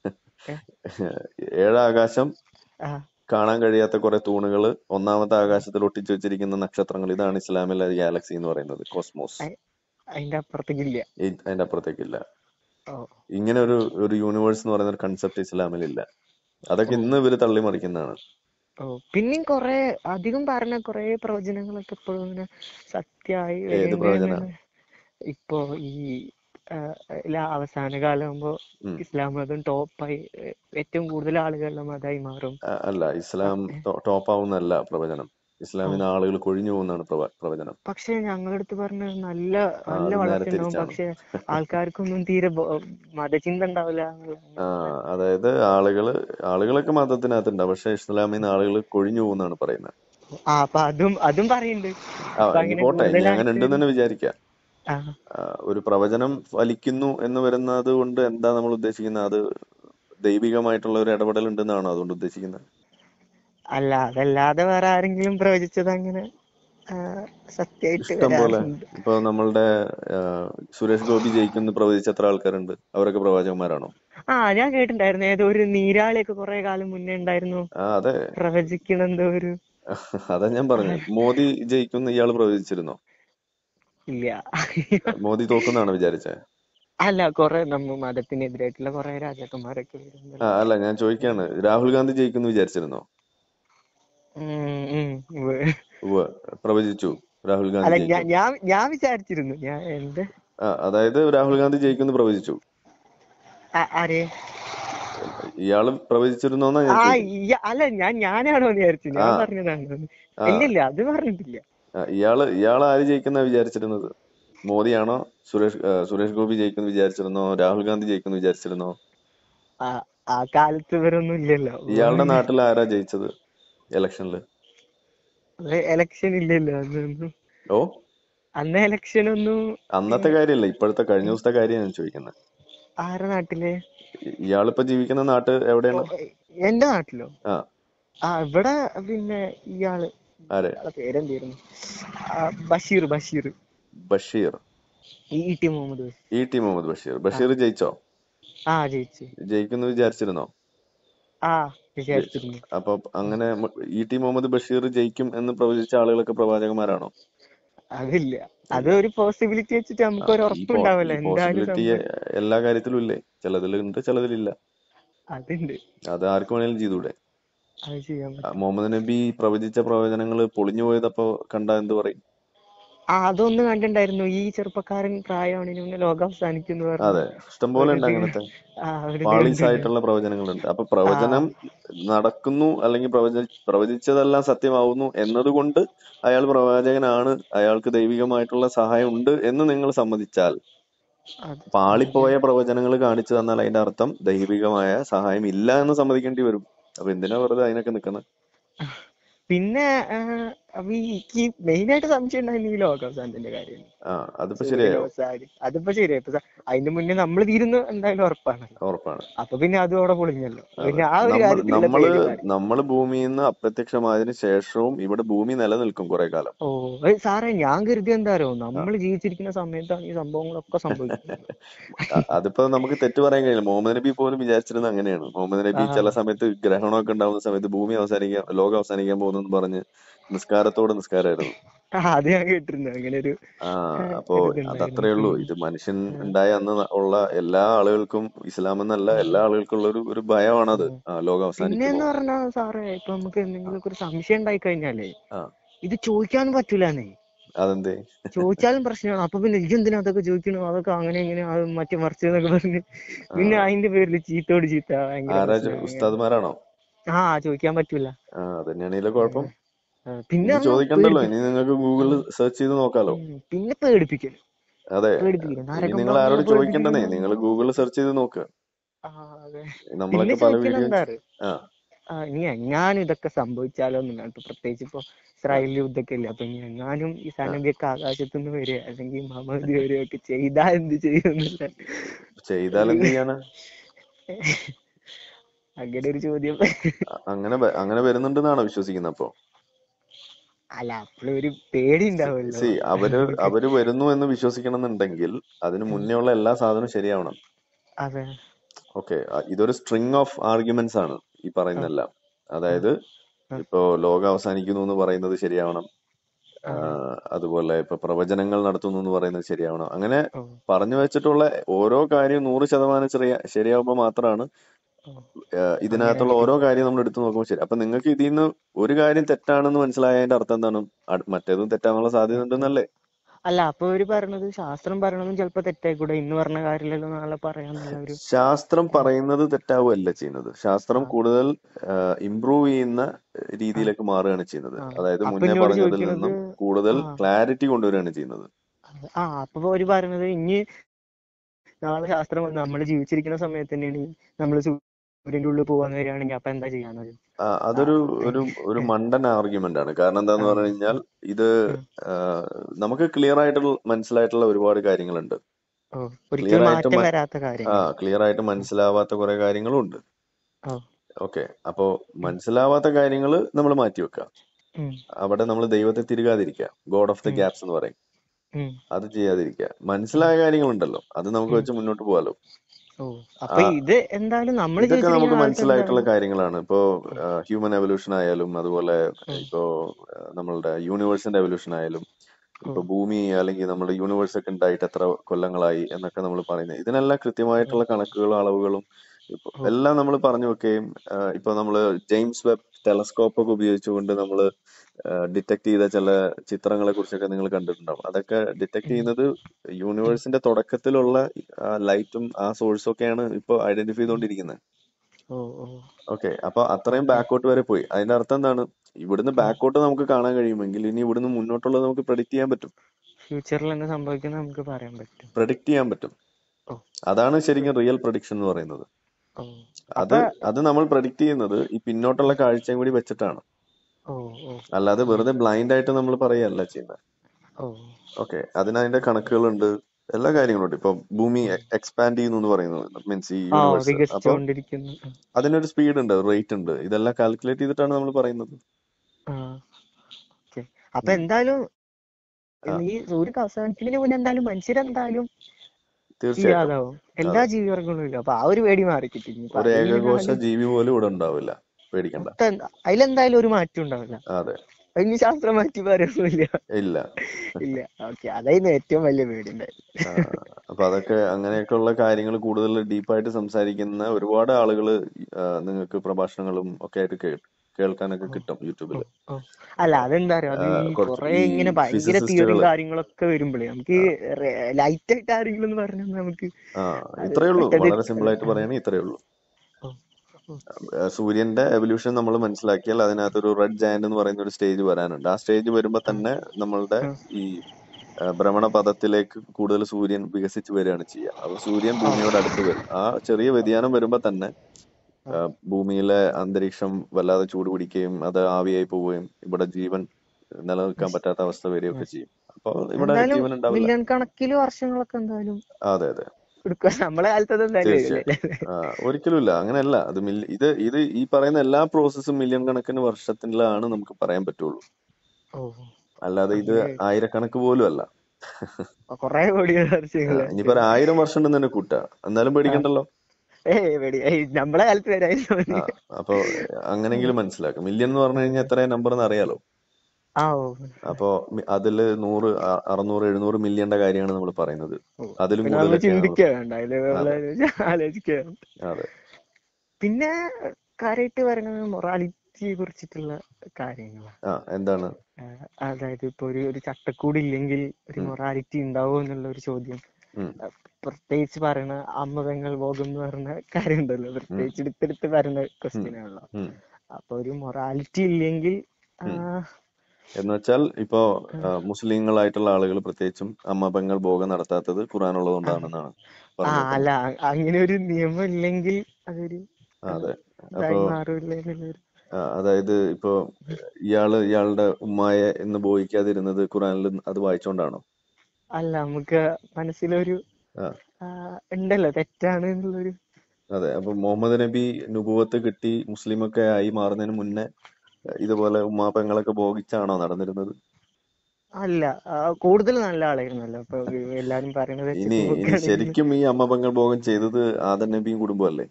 ഏ? ഏഴ് ആകാശം ആ കാണാൻ കഴിയാത്ത കുറെ തൂണുകൾ ഒന്നാമത്തെ ആകാശത്തിൽ ഒട്ടിച്ചു വെച്ചിരിക്കുന്ന നക്ഷത്രങ്ങൾ ഇതാണ് ഇസ്ലാമിലെ ഗാലക്സി എന്ന് പറയുന്നത് കോസ്മോസ് അയ്- അതിന്റെ അപ്പുറത്തേക്കില്ല ഈ- അതിന്റെ അപ്പുറത്തേക്കില്ല ഓ ഇങ്ങനെ ഒരു ഒരു യൂണിവേഴ്സ് എന്ന് പറയുന്ന ഒരു കൺസെപ്റ്റ് ഇസ്ലാമിലില്ല അതൊക്കെ ഓ ഇന്ന് ഇവര് തള്ളിമറിക്കുന്നതാണ് ഓ പിന്നെയും കൊറേ അധികം പറഞ്ഞ കൊറേ പ്രവചനങ്ങളൊക്കെ ഇപ്പോഴും ഇങ്ങനെ സത്യമായി ഏത് വരേണ്ടി പ്രവചന വരുന്നുണ്ട് ഇപ്പോ ഈ ആ, ല- അവസാന കാലമാകുമ്പോ ഉം ഇസ്ലാം മതം ടോപ്പായി ഏറ്റവും കൂടുതൽ ആളുകളുടെ മതമായി മാറും അ- അല്ല ഇസ്ലാം അങ്ങനെ ടോപ്പ് ആവുന്നല്ല പ്രവചനം ഓ ഇസ്ലാമിൽ നിന്ന് ആളുകൾ കൊഴിഞ്ഞു പോകുന്നതാണ് പ്രവ- പ്രവചനം പക്ഷെ ഞങ്ങളുടെ അടുത്ത് പറഞ്ഞ നല്ല ആ നല്ല അത് നേരെ വളർച്ച ഉണ്ടാവും തിരിച്ചാണ് പക്ഷെ ആൾക്കാർക്കൊന്നും തീരെ ബോ- മതചിന്ത ഉണ്ടാവില്ല എന്നുള്ള ആ അങ്ങനെ അതായത് ആളുകള് ആളുകളൊക്കെ മതത്തിനകത്തുണ്ട് പക്ഷെ ഇസ്ലാമിൽ നിന്ന് ആളുകൾ കൊഴിഞ്ഞു പോകുന്നാണ് പറയുന്നത് ആ അപ്പൊ അതും അതും പറയുന്നുണ്ട് ആ ഇപ്പൊ ഇനി അങ്ങനെ പോട്ടെ ഇനി അങ്ങനെ കൂടുതലായിട്ട് ഉണ്ടെന്ന് തന്നെ വിചാരിക്കാം ആ ആ, ഒരു പ്രവചനം ഫലിക്കുന്നു എന്ന് വരുന്നത് കൊണ്ട് എന്താ നമ്മൾ ഉദ്ദേശിക്കുന്നത് അത് ദൈവികമായിട്ടുള്ള ഒരു ഇടപെടൽ ഉണ്ടെന്നാണോ അതുകൊണ്ട് ഉദ്ദേശിക്കുന്നത് അല്ല അതല്ലാതെ വേറെ ആരെങ്കിലും പ്രവചിച്ചത് അങ്ങനെ ആ, സത്യായിട്ട് ഇഷ്ടം പോലെ വരാറുണ്ട് ഇപ്പൊ നമ്മളുടെ ആ, സുരേഷ് ഗോപി ജയിക്കുമെന്ന് പ്രവചിച്ച എത്ര ആൾക്കാരുണ്ട് അവരൊക്കെ പ്രവാചകന്മാരാണോ ആ ഞാൻ കേട്ടിട്ടുണ്ടായിരുന്നു ഏതോ ഒരു നീരാളിയൊക്കെ കുറെ കാലം മുന്നേ ഉണ്ടായിരുന്നു ആ അതെ പ്രവചിക്കണ എന്തോ ഒരു അതാ ഞാൻ പറഞ്ഞു മോദി ജയിക്കുമെന്ന് ഇയാൾ പ്രവചിച്ചിരുന്നോ ഇല്ല മോദി തോക്കുന്നാണ് വിചാരിച്ചേ അല്ല കുറെ നമ്മ മതത്തിനെതിരായിട്ടുള്ള കുറെ രാജാക്കന്മാരൊക്കെ ആ വരുന്നല്ലോ അല്ല ഞാൻ ചോദിക്കാണ് രാഹുൽ ഗാന്ധി ജയിക്കുമെന്ന് വിചാരിച്ചിരുന്നോ ഉം, ഉം, ഉവ്വ്. ഉവ്വ് പ്രവചിച്ചു രാഹുൽ അല്ല ഗാന്ധി ഞാൻ ജയിക്കും ഞാൻ ഞാൻ വിചാരിച്ചിരുന്നു ഞാൻ എന്റെ ആ അതായത് രാഹുൽ ഗാന്ധി ജയിക്കുമെന്ന് പ്രവചിച്ചു ആ- ആരെ ഇയാള് പ്രവചിച്ചിരുന്നോന്നാ ഞാൻ ആ ചോദിക്കുന്നത് ഇയ- അല്ല ഞാൻ ഞാനാണോ എന്ന് വിചാരിച്ചു ആ ഞാൻ പറഞ്ഞതാണ് ആ ഇല്ല ഇല്ല അത് പറഞ്ഞിട്ടില്ല ആ, ഇയാള് ഇയാൾ ആര് ജയിക്കുന്ന വിചാരിച്ചിരുന്നത് മോദിയാണോ സുരേഷ് ആ, സുരേഷ് ഗോപി ജയിക്കുന്നു വിചാരിച്ചിരുന്നോ രാഹുൽ ഗാന്ധി ജയിക്കുന്നു വിചാരിച്ചിരുന്നോ ആ ആ കാലത്ത് ഇവരൊന്നും ഇല്ലല്ലോ അപ്പൊ ഇയാളുടെ പിന്നെ നാട്ടിൽ ആരാ ജയിച്ചത് ഇലക്ഷനില് എലക്ഷൻ ഇല്ലല്ലോ അന്നൊന്നും ഓ അന്ന് എലക്ഷൻ ഒന്നും അന്നത്തെ കാര്യമല്ല ഇപ്പോഴത്തെ കഴിഞ്ഞ ദിവസത്തെ കാര്യം ഞാൻ ചോദിക്കുന്നത് ആരുടെ നാട്ടില് ഇയാളിപ്പോ ജീവിക്കുന്ന നാട്ട് ഓ, എവിടെയാണ് എന്റെ നാട്ടിലോ ആ ആ ഇവിടെ പിന്നെ ഇയാള് ആരെ ഇയാളെ പേരെന്തായിരുന്നു ആ, Basheer Basheer Basheer E T Muhammad Basheer E T Muhammad Basheer ആ ബഷീർ ജയിച്ചോ ആ ജയിച്ചു ജയിക്കുന്നു വിചാരിച്ചിരുന്നോ ആ ജയി- വിചാരിച്ചിരുന്നു അപ്പൊ അങ്ങനെ മ- ഇ ടി മുഹമ്മദ് ബഷീർ ജയിക്കും എന്ന് പ്രവചിച്ച ആളുകളൊക്കെ പ്രവാചകന്മാരാണോ അതില്ല അത് ഇല്ല ഒരു പോസിബിലിറ്റി വെച്ചിട്ട് ആ, നമുക്ക് ഒരു ഈ പോ ഉറപ്പുണ്ടാവില്ല ഈ എന്തായാലും പോസിബിലിറ്റി സംഭവിക്കും എല്ലാ കാര്യത്തിലും ഇല്ലേ ചിലതിലുണ്ട് ചിലതിലില്ല അതുണ്ട് അത് ആർക്ക് വേണേലും ചെയ്തൂടെ അത് ചെയ്യാൻ ആ, പറ്റും മുഹമ്മദ് നബി പ്രവചിച്ച പ്രവചനങ്ങൾ പൊളിഞ്ഞു പോയതപ്പോ കണ്ട എന്ത് പറയും ആ അതൊന്നും കണ്ടിട്ടുണ്ടായിരുന്നു ഈ ചെറുപ്പക്കാരൻ പ്രായമാണെങ്കിൽ മുന്നേ ലോകം അവസാനിക്കും എന്ന് പറഞ്ഞു അതെ ഇഷ്ടംപോലെ ഉണ്ട് ഒരിത് അങ്ങനത്തെ ആ ഒരിത് പാളീസ് കണ്ടിട്ടുണ്ടായിരുന്നു ആയിട്ടുള്ള പ്രവചനങ്ങളുണ്ട് അപ്പൊ ആ പ്രവചനം നടക്കുന്നു അല്ലെങ്കിൽ പ്രവച പ്രവചിച്ചതെല്ലാം സത്യമാവുന്നു എന്നതുകൊണ്ട് അയാൾ പ്രവാചകനാണ് അയാൾക്ക് ദൈവികമായിട്ടുള്ള സഹായം ഉണ്ട് എന്ന് നിങ്ങൾ സമ്മതിച്ചാൽ അത് അതില് പാളിപ്പോയ പ്രവചനങ്ങൾ കാണിച്ചു തന്നാൽ അതിന്റെ അർത്ഥം ദൈവികമായ സഹായം ഇല്ല എന്ന് സമ്മതിക്കേണ്ടി വരും അപ്പൊ എന്തിനാ വെറുതെ അതിനൊക്കെ നിക്കുന്നത് പിന്നെ ആ, അപ്പൊ ഈ എനിക്ക് മെയിൻ ആയിട്ട് സംശയം ഉണ്ടായിരുന്ന ഈ ലോകാവസാനത്തിന്റെ കാര്യം ആ അതിപ്പോ ശരിയായോ അതിപ്പോ ശരിയായി ഇപ്പൊ സ- അതിന്റെ മുന്നേ നമ്മൾ തീരുന്നു എന്തായാലും ഉറപ്പാണല്ലോ ഉറപ്പാണ് അപ്പൊ പിന്നെ അതും അവിടെ പൊളിഞ്ഞല്ലോ അതെ പിന്നെ ആ ഒരു നമ്മൾ കാര്യത്തിലുള്ള നമ്മള് പേടി മാറി നമ്മള് ഭൂമിയിൽ നിന്ന് അപ്രത്യക്ഷമായതിനു ശേഷവും ഇവിടെ ഭൂമി നിലനിൽക്കും കുറെ കാലം ഓ ഏയ് സാറേ ഞാൻ കരുതി എന്താരോ ആ നമ്മൾ ജീവിച്ചിരിക്കുന്ന സമയത്താണ് ഈ സംഭവങ്ങളൊക്കെ സംഭവിക്കുന്നത് അ- അതിപ്പോ നമുക്ക് തെറ്റ് പറയാൻ കഴിയില്ല മുഹമ്മദ് നബി പോലും വിചാരിച്ചിരുന്നത് അങ്ങനെയാണ് മുഹമ്മദ് നബി ആ ചില സമയത്ത് ഗ്രഹണമൊക്കെ ഉണ്ടാവുന്ന സമയത്ത് ഭൂമി അവസാനിക്കാൻ ലോകം അവസാനിക്കാൻ പോകുന്നെന്ന് പറഞ്ഞ് നിസ്കാരത്തോട് നിസ്കാരമായിരുന്നു ആ, അത് ഞാൻ കേട്ടിരുന്നു അങ്ങനെ ഒരു ആ ആ, അപ്പോ ഒരു ഇതുണ്ടായിരുന്നു അതത്രേ ഉള്ളൂ ഉം. ഇത് മനുഷ്യൻ ആ, ഉണ്ടായ അന്ന് ന- ഉള്ള എല്ലാ ആളുകൾക്കും ഇസ്ലാം എന്നല്ല ആ, എല്ലാ ആളുകൾക്കും ഉള്ള ഒരു ഒരു ഭയമാണത് ആ. ആ ലോകം അവസാനിക്കുമോ പിന്നെന്ന് പറഞ്ഞാ സാറേ ഇപ്പൊ നമുക്ക് ആ എന്തെങ്കിലും ഒരു സംശയം ഉണ്ടായി കഴിഞ്ഞാലേ ആ ഇത് ചോദിക്കാനും പറ്റൂലെന്നേ അതെന്തേ ചോദിച്ചാലും പ്രശ്നമാണ് അപ്പൊ പിന്നെ ഇതെന്തിനാ അതൊക്കെ ചോദിക്കണു അതൊക്കെ അങ്ങനെ ഇങ്ങനെ അത് മറ്റേ മറിച്ച് എന്നൊക്കെ പറഞ്ഞ് ആ പിന്നെ അതിന്റെ പേരിൽ ചീത്തോട് ചീത്ത ഭയങ്കര ആരാ ചോ- പ്രശ്നം അങ്ങനെ ഉസ്താദ്മാരാണോ ആ ചോദിക്കാൻ പറ്റൂല ആ അതന്നെയാണല്ലോ ആ, കുഴപ്പം ആ. പിന്നെ ഇനി പറഞ്ഞാ ചോദിക്കണ്ടല്ലോ പേടിപ്പി ഇനി നിങ്ങൾക്ക് ആ, ഗൂഗിളിൽ സെർച്ച് ചെയ്ത് നോക്കാലോ ഉം. പിന്നെ പേടിപ്പിക്കല് അതെ പേടിപ്പിക്കല് ഇനി നരകം നിങ്ങൾ പറഞ്ഞാ ആരോട് ചോദിക്കണ്ടെന്നേ പേടിപ്പിക്കലെന്ന് നിങ്ങൾ പറയുമ്പോ ഗൂഗിളിൽ സെർച്ച് ചെയ്ത് നോക്ക് ആ അതെ നമ്മളൊക്കെ പിന്നെ പല ചോദിക്കല് വീഡിയോ എന്താ അറിയോ ആ ആ ഇനി എങ്ങാനും ഇതൊക്കെ സംഭവിച്ചാലോ എന്നാണ് ഇപ്പൊ പ്രത്യേകിച്ച് ഇപ്പൊ ആ, ഇസ്രായേലിൽ യുദ്ധമൊക്കെ ഇല്ലേ അപ്പൊ ഇനി എങ്ങാനും ഈ ആ. സനബിയൊക്കെ ആകാശത്തു നിന്ന് വരിക അല്ലെങ്കിൽ മുഹമ്മദ് വരികയൊക്കെ ചെയ്താ എന്ത് ചെയ്യുന്നില്ല ചെയ്താൽ ഒരു എന്ത് ചെയ്യാനാ അങ്ങനെ ഒരു ചോദ്യം അ- അങ്ങനെ വ- അങ്ങനെ വരുന്നുണ്ടെന്നാണോ വിശ്വസിക്കുന്നത് അപ്പോ അല്ല അപ്പോഴൊരു പേടി ഉണ്ടാവുമല്ലോ സി അവര് നമുക്ക് അവര് വരുന്നു എന്ന് വിശ്വസിക്കണം എന്നുണ്ടെങ്കിൽ അതിന് ഉം. മുന്നേ ഉള്ള എല്ലാ സാധനവും ശരിയാവണം അതെ ഓക്കെ ഇതൊരു സ്ട്രിങ് ഓഫ് ആർഗ്യുമെന്റ്സ് ആണ് ഈ ആ പറയുന്നെല്ലാം ആ അതായത് ആ ഇപ്പോ ലോകം അവസാനിക്കുന്നു എന്ന് പറയുന്നത് ശരിയാവണം ആ ആഹ് അതുപോലെ ഇപ്പൊ പ്രവചനങ്ങൾ നടത്തുന്നു എന്ന് പറയുന്നത് ശരിയാവണം അങ്ങനെ ഓ പറഞ്ഞു വെച്ചിട്ടുള്ള ഓരോ കാര്യവും നൂറ് ശതമാനം ശരിയാ ശരിയാവുമ്പോൾ മാത്രമാണ് ഓ ആഹ് അങ്ങനെ ഇതിനകത്തുള്ള ഓരോ അനുവദിക്കും കാര്യം നമ്മൾ എടുത്തു നോക്കുമ്പോൾ ശരി അപ്പൊ നിങ്ങൾക്ക് ഇതിൽ നിന്ന് ഒരു കാര്യം തെറ്റാണെന്ന് മനസ്സിലായതിന്റെ അർത്ഥം എന്താണ് അട് മറ്റേതും തെറ്റാനുള്ള സാധ്യത മറ്റേ ഉണ്ടെന്നല്ലേ അല്ല അപ്പൊ അവര് പറയണത് ശാസ്ത്രം പറയണതും ചിലപ്പോ തെറ്റായിക്കൂടെ ഇന്ന് പറഞ്ഞ കാര്യമില്ലല്ലോ നാളെ പറയാന്നുള്ള ഒരു ശാസ്ത്രം ആ പറയുന്നത് തെറ്റാവുകയല്ല ചെയ്യുന്നത് ശാസ്ത്രം ആ കൂടുതൽ ഇംപ്രൂവ് ചെയ്യുന്ന ആ രീതിയിലേക്ക് മാറുകയാണ് ചെയ്യുന്നത് ആ അതായത് അപ്പൊ മുന്നേ എന്നോട് പറഞ്ഞതിൽ ചോദിക്കണത് നിന്നും കൂടുതൽ ആ ക്ലാരിറ്റി കൊണ്ടുവരികയാണ് ചെയ്യുന്നത് ആ അപ്പൊ അവര് പറയണത് ഇനി നാളെ ശാസ്ത്രം വന്ന് നമ്മൾ ജീവിച്ചിരിക്കുന്ന സമയത്ത് തന്നെയാണ് നമ്മൾ സൂര്യന്റെ ഉള്ളിൽ പോവാന്ന് വരികയാണെങ്കിൽ അപ്പൊ എന്താ ചെയ്യാന്നത് ആ, ആ അതൊരു ഒരു ഒരു മണ്ടൻ ആർഗ്യുമെന്റ് ആണ് കാരണം എന്താന്ന് ആ പറഞ്ഞു കഴിഞ്ഞാൽ ഇത് ഉം. ആ, നമുക്ക് ക്ലിയർ ആയിട്ടുള്ള മനസ്സിലായിട്ടുള്ള ഒരുപാട് കാര്യങ്ങളുണ്ട് ഓ ക്ലിയർ ഒരിക്കലും ആയിട്ട് മാറ്റം മ- വരാത്ത ആ കാര്യങ്ങൾ ക്ലിയർ ആയിട്ട് മനസ്സിലാവാത്ത കുറെ കാര്യങ്ങളും ഉണ്ട് ഓ ഓക്കെ അപ്പോ ഉം. മനസ്സിലാവാത്ത കാര്യങ്ങൾ നമ്മൾ മാറ്റി വെക്കുക ഉം. അവിടെ നമ്മൾ ദൈവത്തെ തിരുകാതിരിക്കുക god of the um. Gaps എന്ന് പറയും ഉം. അത് ചെയ്യാതിരിക്കുക ഉം. മനസ്സിലായ കാര്യങ്ങളുണ്ടല്ലോ അത് നമുക്ക് ഉം. വെച്ച് മുന്നോട്ട് പോകാലോ ഓ ആ അപ്പൊ ഇത് എന്തായാലും നമ്മൾ ഇതൊക്കെ നമുക്ക് ജീവിച്ചിരിക്കുന്ന കാലത്ത് മനസ്സിലായിട്ടുള്ള എന്തായാലും കാര്യങ്ങളാണ് ഇപ്പോ ഉം. ഹ്യൂമൻ എവല്യൂഷൻ ആയാലും അതുപോലെ ഉം. ഇപ്പോ ആ, നമ്മളുടെ യൂണിവേഴ്സിന്റെ എവല്യൂഷൻ ആയാലും ഓ ഇപ്പൊ ഭൂമി അല്ലെങ്കിൽ നമ്മുടെ യൂണിവേഴ്സ് ഒക്കെ ഉണ്ടായിട്ട് എത്ര കൊല്ലങ്ങളായി എന്നൊക്കെ നമ്മൾ പറയുന്നത് ഇതിനെല്ലാം ഓ കൃത്യമായിട്ടുള്ള കണക്കുകളും അളവുകളും ഇപ്പൊ ഓ എല്ലാം നമ്മൾ പറഞ്ഞു വെക്കുകയും ആ, ഇപ്പൊ നമ്മൾ ജെയിംസ് വെബ് ടെലസ്കോപ്പ് ഒക്കെ ഉപയോഗിച്ചുകൊണ്ട് നമ്മൾ ഡിറ്റക്ട് ചെയ്ത ചില ചിത്രങ്ങളെ കുറിച്ചൊക്കെ നിങ്ങൾ കണ്ടിട്ടുണ്ടാവും അതൊക്കെ ഡിറ്റക്ട് ഉം. ചെയ്യുന്നത് ഉം. യൂണിവേഴ്സിന്റെ തുടക്കത്തിലുള്ള ലൈറ്റും ആ സോഴ്സും ഒക്കെയാണ് ഇപ്പൊ ഐഡന്റിഫൈ ഉം. ചെയ്തുകൊണ്ടിരിക്കുന്നത് ഓ ഓ ഓക്കെ അപ്പൊ അത്രയും ഓക്കെ ബാക്കോട്ട് വരെ പോയി അതിന്റെ അർത്ഥം എന്താണ് ഇവിടുന്ന് ഉം. ബാക്കോട്ട് നമുക്ക് കാണാൻ കഴിയുമെങ്കിൽ ഇനി ഇവിടുന്ന് മുന്നോട്ടുള്ളത് നമുക്ക് പ്രഡിക്റ്റ് ചെയ്യാൻ പറ്റും ഫ്യൂച്ചറിൽ എന്താ സംഭവിക്കുന്നത് നമുക്ക് പറയാൻ പറ്റും പ്രഡിക്റ്റ് ചെയ്യാൻ പറ്റും ഓ അതാണ് ശരിക്കും റിയൽ പ്രഡിക്ഷൻ എന്ന് പറയുന്നത് ഓ അത് അപ്പൊ അത് നമ്മൾ പ്രഡിക്റ്റ് ചെയ്യുന്നത് ഈ പിന്നോട്ടുള്ള കാഴ്ചയും കൂടി വെച്ചിട്ടാണ് ഓ ഓ അല്ലാതെ ഓ വെറുതെ ബ്ലൈൻഡ് ആയിട്ട് നമ്മൾ പറയല്ല ചെയ്യുന്നത് ഓ ഓക്കെ അതിന് അതിന്റെ കണക്കുകളുണ്ട് എല്ലാ കാര്യങ്ങളുണ്ട് ഇപ്പൊ ഭൂമി ഉം. എക്സ്പാൻഡ് ചെയ്യുന്നു എന്ന് പറയുന്നത് മീൻസ് ഈ ആ യൂണിവേഴ്സ് അപ്പൊ വികസിച്ചുകൊണ്ടിരിക്കുന്നു ഉം. അതിനൊരു സ്പീഡ് ഉണ്ട് റേറ്റ് ഉണ്ട് ഇതെല്ലാം കാൽക്കുലേറ്റ് ചെയ്തിട്ടാണ് നമ്മൾ പറയുന്നത് ആ ഓക്കെ അപ്പൊ ഉം. എന്തായാലും ആ ഈ സൂര്യൻ അവസാനിക്കുന്നതിന് മുന്നേ എന്തായാലും മനുഷ്യരെന്തായാലും തീർച്ചയായിട്ടും ഇല്ലാതാവും എല്ലാ അതെ ജീവിവർഗങ്ങളും ഇല്ല അപ്പൊ ആ ഒരു പേടി മാറിക്കിട്ടി ഇനിയിപ്പൊ ഒരു അതിന് ഏകകോശ നാല് ജീവി പോലും ഇവിടെ ഉണ്ടാവില്ല പേടിക്കണ്ട മൊത്തം എന്താ അതിലെന്തായാലും ഒരു മാറ്റം ഉണ്ടാവില്ല അതെ അതിന് ശാസ്ത്രം മാറ്റി പറയുന്നില്ല ഇല്ല ഇല്ല ഓക്കെ അതായിരുന്നു ഏറ്റവും വലിയ പേടി ഉണ്ടായത് ആ, അപ്പൊ അതൊക്കെ അങ്ങനെയൊക്കെയുള്ള കാര്യങ്ങൾ കൂടുതൽ ഡീപ്പായിട്ട് സംസാരിക്കുന്ന ഒരുപാട് ആളുകൾ നിങ്ങൾക്ക് പ്രഭാഷണങ്ങളും ഒക്കെ ആയിട്ട് കേ- കേൾക്കാനൊക്കെ ഓ കിട്ടും ഓ യൂട്യൂബിൽ ഓ അല്ല അതെന്താ അറിയോ അത് ഈ കുറച്ച് കൊറേ ഈ ഇങ്ങനെ ഭയങ്കര തിയറിയും ഫിസിസിസ്റ്റുകൾ കാര്യങ്ങളൊക്കെ വരുമ്പോഴേ നമുക്ക് ലൈറ്റ് ആയിട്ട് ആരെങ്കിലും എന്ന് പറഞ്ഞാൽ നമുക്ക് ആ അത് ഇത്രയേ ഉള്ളൂ പെട്ടെന്ന് വളരെ സിമ്പിൾ ആയിട്ട് ആ, പറയുകയാണെങ്കിൽ ഇത്രയേ ഉള്ളൂ ഓ, ഓ, ആ, സൂര്യന്റെ എവല്യൂഷൻ നമ്മൾ മനസ്സിലാക്കിയാൽ അതിനകത്തൊരു റെഡ് ജയന്റ് എന്ന് പറയുന്ന ഒരു സ്റ്റേജ് വരാനുണ്ട് ആ സ്റ്റേജ് വരുമ്പോൾ ആ, തന്നെ നമ്മളുടെ ആ, ഈ ആ, ഭ്രമണപഥത്തിലേക്ക് കൂടുതൽ സൂര്യൻ വികസിച്ച് വരികയാണ് ചെയ്യുക അപ്പൊ സൂര്യൻ ആ, ഭൂമിയോട് അടുത്ത് വരും ആ ചെറിയ വ്യതിയാനം വരുമ്പോൾ തന്നെ ആ, ആ, ഭൂമിയിലെ അന്തരീക്ഷം വല്ലാതെ ചൂട് പിടിക്കുകയും അത് ആവിയായി പോവുകയും ഇവിടെ ജീവൻ നിലനിൽക്കാൻ പറ്റാത്ത അവസ്ഥ വരികയൊക്കെ ചെയ്യും അപ്പൊ ഇവിടെ എന്തായാലും ജീവൻ ഉണ്ടാവില്ല മില്യൺ കണക്കില് വർഷങ്ങളൊക്കെ എന്തായാലും അതെ അതെ എടുക്കുക നമ്മളെ കാലത്ത് അത് എന്തായാലും തീർച്ചയായും വരില്ല ആ, ഒരിക്കലുമില്ല അങ്ങനെയല്ല അത് മില്യ ഇത് ഇത് ഈ പറയുന്ന എല്ലാ പ്രോസസ്സും മില്യൺ കണക്കിന് വർഷത്തിലാണ് നമുക്ക് പറയാൻ പറ്റുള്ളൂ ഓ അല്ലാതെ ഇത് അങ്ങനെ ആയിരക്കണക്ക് പോലും അല്ല കൊറേ കോടി ആ, വർഷങ്ങള് ഇനിയിപ്പോ ഒരു ആയിരം വർഷം ഉണ്ടെന്ന് തന്നെ കൂട്ടാ എന്നാലും പേടിക്കണ്ടല്ലോ ഏയ് വെടി ഏയ് നമ്മളെ കാലത്ത് വരായിരുന്നു ആ അപ്പൊ അങ്ങനെങ്കിലും മനസ്സിലാക്കും മില്യൺ എന്ന് പറഞ്ഞു കഴിഞ്ഞാൽ എത്ര നമ്പർ എന്ന് അറിയാലോ ആ ഓ അപ്പോ മി- അതില് നൂറ് അ- അറുന്നൂറ് എഴുന്നൂറ് മില്യന്റെ കാര്യമാണ് നമ്മൾ പറയുന്നത് ഓ. അതിലും പിന്നെ നമ്മൾ കൂടുതലൊക്കെയാണ് നമ്മൾ ചിന്തിക്കുക വേണ്ട അതില് നമ്മള് ആലോചിക്കുക അതെ പിന്നെ കാര്യമായിട്ട് പറയുന്നത് മൊറാലിറ്റിയെ കുറിച്ചിട്ടുള്ള കാര്യങ്ങളാണ് ആ എന്താണ് ആഹ് അതായത് ഇപ്പൊ ഒരു ഒരു ചട്ടക്കൂട് ഇല്ലെങ്കിൽ ഒരു ഉം. മൊറാലിറ്റി ഉണ്ടാവുമോ എന്നുള്ള ഒരു ചോദ്യം ഉം, അഹ് പ്രത്യേകിച്ച് പറയണ അമ്മ പെങ്ങൾ ഭോഗം എന്ന് പറഞ്ഞ കാര്യം ഉണ്ടല്ലോ പ്രത്യേകിച്ച് എടുത്തെടുത്ത് പറയുന്ന ക്വസ്റ്റ്യൻ ആണല്ലോ ഉം. അപ്പൊ ഒരു മൊറാലിറ്റി ഇല്ലെങ്കിൽ ഉം. ആഹ് എന്ന് വെച്ചാൽ ഇപ്പോ ആ, മുസ്ലിങ്ങളായിട്ടുള്ള ആളുകൾ പ്രത്യേകിച്ചും അമ്മ പെങ്ങൾ ഭോഗം നടത്താത്തത് ഖുറാൻ ഉള്ളതുകൊണ്ടാണെന്നാണ് ആ പറഞ്ഞു വെക്കുന്നത് അല്ല അ- അങ്ങനെ ഒരു നിയമം ഇല്ലെങ്കിൽ അതൊരു ആ, അതെ ഇതായി അപ്പോ മാറൂല എന്നുള്ളൊരു ആ, അതായത് ഇപ്പോ ഇയാള് ഇയാളുടെ ഉമ്മായെ എന്ന് ബോധിക്കാതിരുന്നത് ഖുറാനിൽ അത് വായിച്ചോണ്ടാണോ അല്ല നമുക്ക് മനസ്സിലൊരു ആ ആ, ഉണ്ടല്ലോ തെറ്റാണ് എന്നുള്ളൊരു അതെ അപ്പൊ മുഹമ്മദ് നബി നുബുവത്ത് കിട്ടി മുസ്ലിമൊക്കെ ആയി മാറുന്നതിന് മുന്നേ ഇതുപോലെ ഉമ്മാ പെങ്ങളൊക്കെ ഭോഗിച്ചാണോ നടന്നിരുന്നത് അല്ല ആ, കൂടുതൽ നല്ല ആളായിരുന്നല്ലോ അപ്പൊ എല്ലാരും പറയണത് ഇനി വെച്ചിട്ട് ഇനി നോക്കുകയാണെങ്കിൽ ശരിക്കും ഈ അമ്മ പെങ്ങൾ ഭോഗം ചെയ്തത് ആദൻ നബിയും കുടുംബമല്ലേ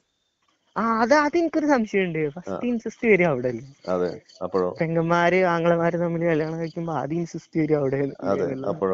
ആ അത് അത് എനിക്കൊരു സംശയമുണ്ട് ഫസ്റ്റ് ഇൻസിസ്റ്റ് വരും അവിടെ അല്ലേ അതെ അപ്പോഴോ പെങ്ങന്മാര് ആങ്ങളമാര് തമ്മിൽ കല്യാണം കഴിക്കുമ്പോ ആദ്യം ഇൻസിസ്റ്റ് വരും അവിടെ അതെ എന്നുള്ളതാ. അപ്പോഴോ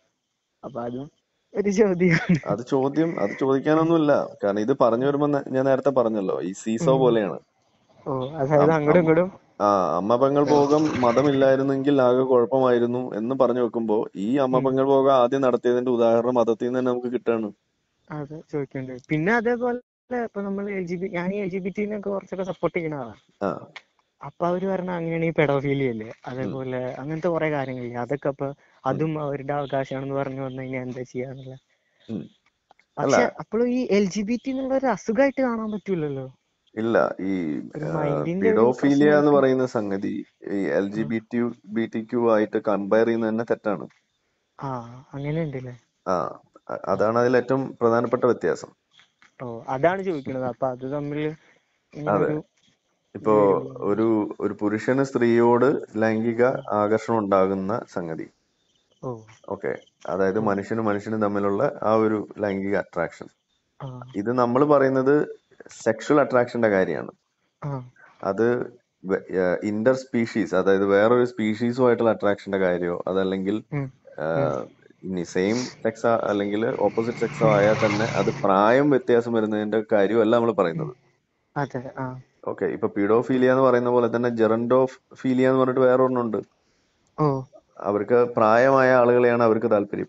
അപ്പൊ അതും ഒരു ചോദ്യമാണ് അത് ചോദ്യം അത് ചോദിക്കാനൊന്നുമില്ല കാരണം ഇത് പറഞ്ഞു വരുമ്പോ ന- ഞാൻ നേരത്തെ പറഞ്ഞല്ലോ ഈ സീസോ പോലെയാണ് ഓ അതായത് അം- അങ്ങോട്ടും അം- ഇങ്ങോട്ടും ആ അമ്മ പെങ്ങൾ ഭോഗം മതമില്ലായിരുന്നെങ്കിൽ ആകെ കുഴപ്പമായിരുന്നു എന്ന് പറഞ്ഞു വെക്കുമ്പോ ഈ അമ്മ പെങ്ങൾ ഭോഗം ആദ്യം നടത്തിയതിന്റെ ഉദാഹരണം മതത്തിൽ നിന്ന് തന്നെ നമുക്ക് കിട്ടാണ് അത് ചോദിക്കണ്ട് പിന്നെ അതേപോലെ ഇപ്പൊ നമ്മൾ എൽ ജി ബി ഞാൻ എൽ ജി ബി ടിനൊക്കെ കുറച്ചൊക്കെ സപ്പോർട്ട് ചെയ്യുന്ന ആളാണ് ആ അപ്പൊ അവര് പറഞ്ഞ അങ്ങനെയാണെങ്കിൽ പെഡോഫീലി അല്ലേ അതേപോലെ അങ്ങനത്തെ കുറെ കാര്യങ്ങളില്ലേ അതൊക്കെ അപ്പൊ അതും അവരുടെ അവകാശമാണെന്ന് പറഞ്ഞു വന്നു കഴിഞ്ഞാൽ എന്താ ചെയ്യാന്നുള്ള ഉം. അല്ല പക്ഷെ അപ്പോഴും ഈ എൽ ജി ബി ടി എന്നുള്ള ഒരു അസുഖമായിട്ട് കാണാൻ പറ്റൂലല്ലോ ഇല്ല ഈ ഒരു മൈൻഡിന്റെ ഒരു പിഡോഫീലിയ എന്ന് പ്രശ്നമായിട്ട് പറയുന്ന സംഗതി ഈ L G B T B T Q ആയിട്ട് കമ്പയർ ചെയ്യുന്നത് തന്നെ തെറ്റാണ് ആ അങ്ങനെ ഉണ്ടല്ലേ ആ അ- അതാണ് അതിൽ ഏറ്റവും പ്രധാനപ്പെട്ട വ്യത്യാസം ഓ അതാണ് ചോദിക്കുന്നത് അപ്പൊ അത് തമ്മിൽ ഇങ്ങനെ അതെ ഒരു ഇപ്പോ ഒരു ഒരു പുരുഷന് സ്ത്രീയോട് ലൈംഗിക ആകർഷണം ഉണ്ടാകുന്ന സംഗതി ഓ ഓക്കെ അതായത് മനുഷ്യനും മനുഷ്യനും തമ്മിലുള്ള ആ ഒരു ലൈംഗിക അട്രാക്ഷൻ ആ ഇത് നമ്മൾ പറയുന്നത് സെക്ഷൽ അട്രാക്ഷന്റെ കാര്യമാണ് ആ അത് ഇന്റർ സ്പീഷീസ് അതായത് വേറൊരു സ്പീഷീസുമായിട്ടുള്ള അട്രാക്ഷന്റെ കാര്യമോ അതല്ലെങ്കിൽ ഉം, ആ, ഇനി സെയിം സെക്സ് അല്ലെങ്കിൽ ഓപ്പോസിറ്റ് സെക്സോ ആയാൽ തന്നെ അത് പ്രായം വ്യത്യാസം വരുന്നതിന്റെ കാര്യമല്ല നമ്മൾ പറയുന്നത് അതെ ആ ഓക്കെ ഇപ്പൊ പീഡോഫീലിയ എന്ന് പറയുന്ന പോലെ തന്നെ ജെറൻഡോഫീലിയ എന്ന് പറഞ്ഞിട്ട് വേറെ ഒരെണ്ണമുണ്ട് ഓ അവർക്ക് പ്രായമായ ആളുകളെയാണ് അവർക്ക് താല്പര്യം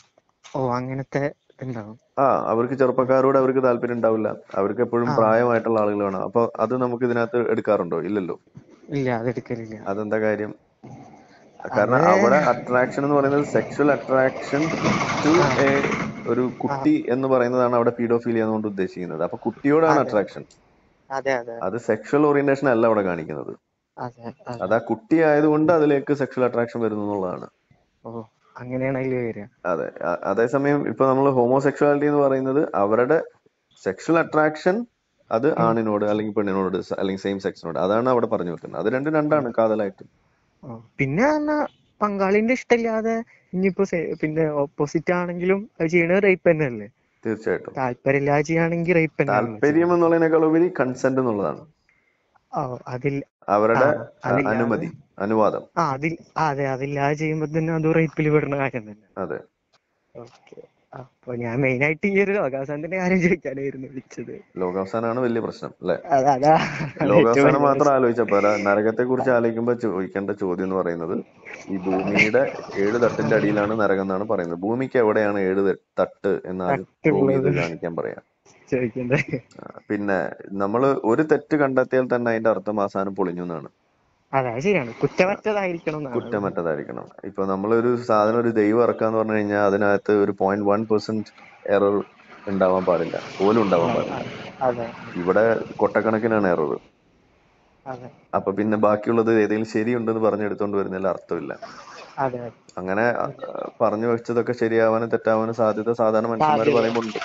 ഓ അങ്ങനത്തെ ഉണ്ടാവും ആ അവർക്ക് ചെറുപ്പക്കാരോട് അവർക്ക് താല്പര്യം ഉണ്ടാവില്ല അവർക്ക് എപ്പോഴും ആ. പ്രായമായിട്ടുള്ള ആളുകൾ വേണം അപ്പൊ അത് നമുക്ക് ഇതിനകത്ത് എടുക്കാറുണ്ടോ ഇല്ലല്ലോ ഇല്ല അതെടുക്കലില്ല അതെന്താ കാര്യം കാരണം അത് അവിടെ അട്രാക്ഷൻ എന്ന് പറയുന്നത് സെക്ഷൽ അട്രാക്ഷൻ ടു എ ഒരു കുട്ടി എന്ന് പറയുന്നതാണ് അവിടെ പീഡോഫീലിയ എന്നുകൊണ്ട് ഉദ്ദേശിക്കുന്നത് അപ്പൊ കുട്ടിയോടാണ് അതെ. അട്രാക്ഷൻ അതെ അതെ അത് സെക്ഷൽ ഓറിയന്റേഷൻ അല്ല അവിടെ കാണിക്കുന്നത് അതെ അതെ അത് ആ കുട്ടി ആയതുകൊണ്ട് അതിലേക്ക് സെക്ഷൽ അട്രാക്ഷൻ വരുന്നു എന്നുള്ളതാണ് ഓ അങ്ങനെയാണ് അതിൽ വരിക അതെ അ- അതേസമയം ഇപ്പൊ നമ്മൾ ഹോമോസെക്ഷുവാലിറ്റി എന്ന് പറയുന്നത് അവരുടെ സെക്ഷൽ അട്രാക്ഷൻ അത് ആണിനോട് അല്ലെങ്കിൽ പെണ്ണിനോട് സ- അല്ലെങ്കിൽ സെയിം സെക്സിനോട് അതാണ് അവിടെ പറഞ്ഞു വെക്കുന്നത് അത് രണ്ടും രണ്ടാണ് കാതലായിട്ട് ഓ പിന്നെ എന്നാ പങ്കാളിന്റെ ഇഷ്ടമില്ലാതെ ഇനിയിപ്പോ സെ- പിന്നെ ഓപ്പോസിറ്റ് ആണെങ്കിലും അത് ചെയ്യണത് റേപ്പ് തന്നെയല്ലേ തീർച്ചയായിട്ടും താല്പര്യമില്ലാതെ ചെയ്യുകയാണെങ്കിൽ റേപ്പ് തന്നെയാണ് താല്പര്യം എന്നുള്ളതിനേക്കാൾ ഉപരി കൺസെന്റ് എന്നുള്ളതാണ് ഓ അതിൽ അവരുടെ ആ, അതില്ലാതെ- അനുമതി അനുവാദം ആ അതിൽ ആ, അതെ അതില്ലാതെ ചെയ്യുമ്പോ തന്നെ അത് റേപ്പിൽ പെടുന്ന കാര്യം തന്നെ അതെ ഓക്കെ അപ്പൊ ഞാൻ മെയിൻ ആയിട്ട് ഈ ഒരു ലോകാവസാനത്തിന്റെ കാര്യം ചോദിക്കാനായിരുന്നു വിളിച്ചത് ലോകാവസാനാണ് വലിയ പ്രശ്നം അല്ലെ അത- അതാ ലോകാവസാനം മാത്രം ആലോചിച്ചാ പോരാ നരകത്തെ കുറിച്ച് ആലോചിക്കുമ്പോൾ ചോദിക്കേണ്ട ചോദ്യം എന്ന് പറയുന്നത് ഈ ഭൂമിയുടെ ഏഴ് തട്ടിന്റെ അടിയിലാണ് നരകം എന്നാണ് പറയുന്നത് ഭൂമിക്ക് എവിടെയാണ് ഏഴ് ത- തട്ട് എന്ന് ആദ്യം പ്രൂവ് ചെയ്ത് കാണിക്കാൻ പറയാം ചോദിക്കണ്ടേ ആ, പിന്നെ നമ്മൾ ഒരു തെറ്റ് കണ്ടെത്തിയാൽ തന്നെ അതിന്റെ അർത്ഥം അവസാനം പൊളിഞ്ഞു എന്നാണ് അതെ അത് ശരിയാണ് കുറ്റമറ്റതായിരിക്കണം എന്നാണ് കുറ്റമറ്റതായിരിക്കണം ഇപ്പൊ നമ്മളൊരു സാധനം ഒരു ദൈവം ഇറക്കാന്ന് പറഞ്ഞു കഴിഞ്ഞാൽ അതിനകത്ത് ഒരു പോയിന്റ് വൺ പെർസെന്റ് എറർ ഉണ്ടാവാൻ പാടില്ല പോലും ഉണ്ടാവാൻ പാടില്ല അതെ ഇവിടെ കൊട്ടക്കണക്കിനാണ് എറർ അതെ അപ്പൊ പിന്നെ ബാക്കിയുള്ളത് ഏതെങ്കിലും ശരിയുണ്ടെന്ന് പറഞ്ഞെടുത്തോണ്ട് വരുന്നതിൽ അർത്ഥമില്ല അതെ അതെ അങ്ങനെ അഹ്, പറഞ്ഞു വെച്ചതൊക്കെ ശരിയാവാനും തെറ്റാവാനും സാധ്യത സാധാരണ മനുഷ്യന്മാർ സാധ്യത. പറയുമ്പോൾ ഉണ്ട്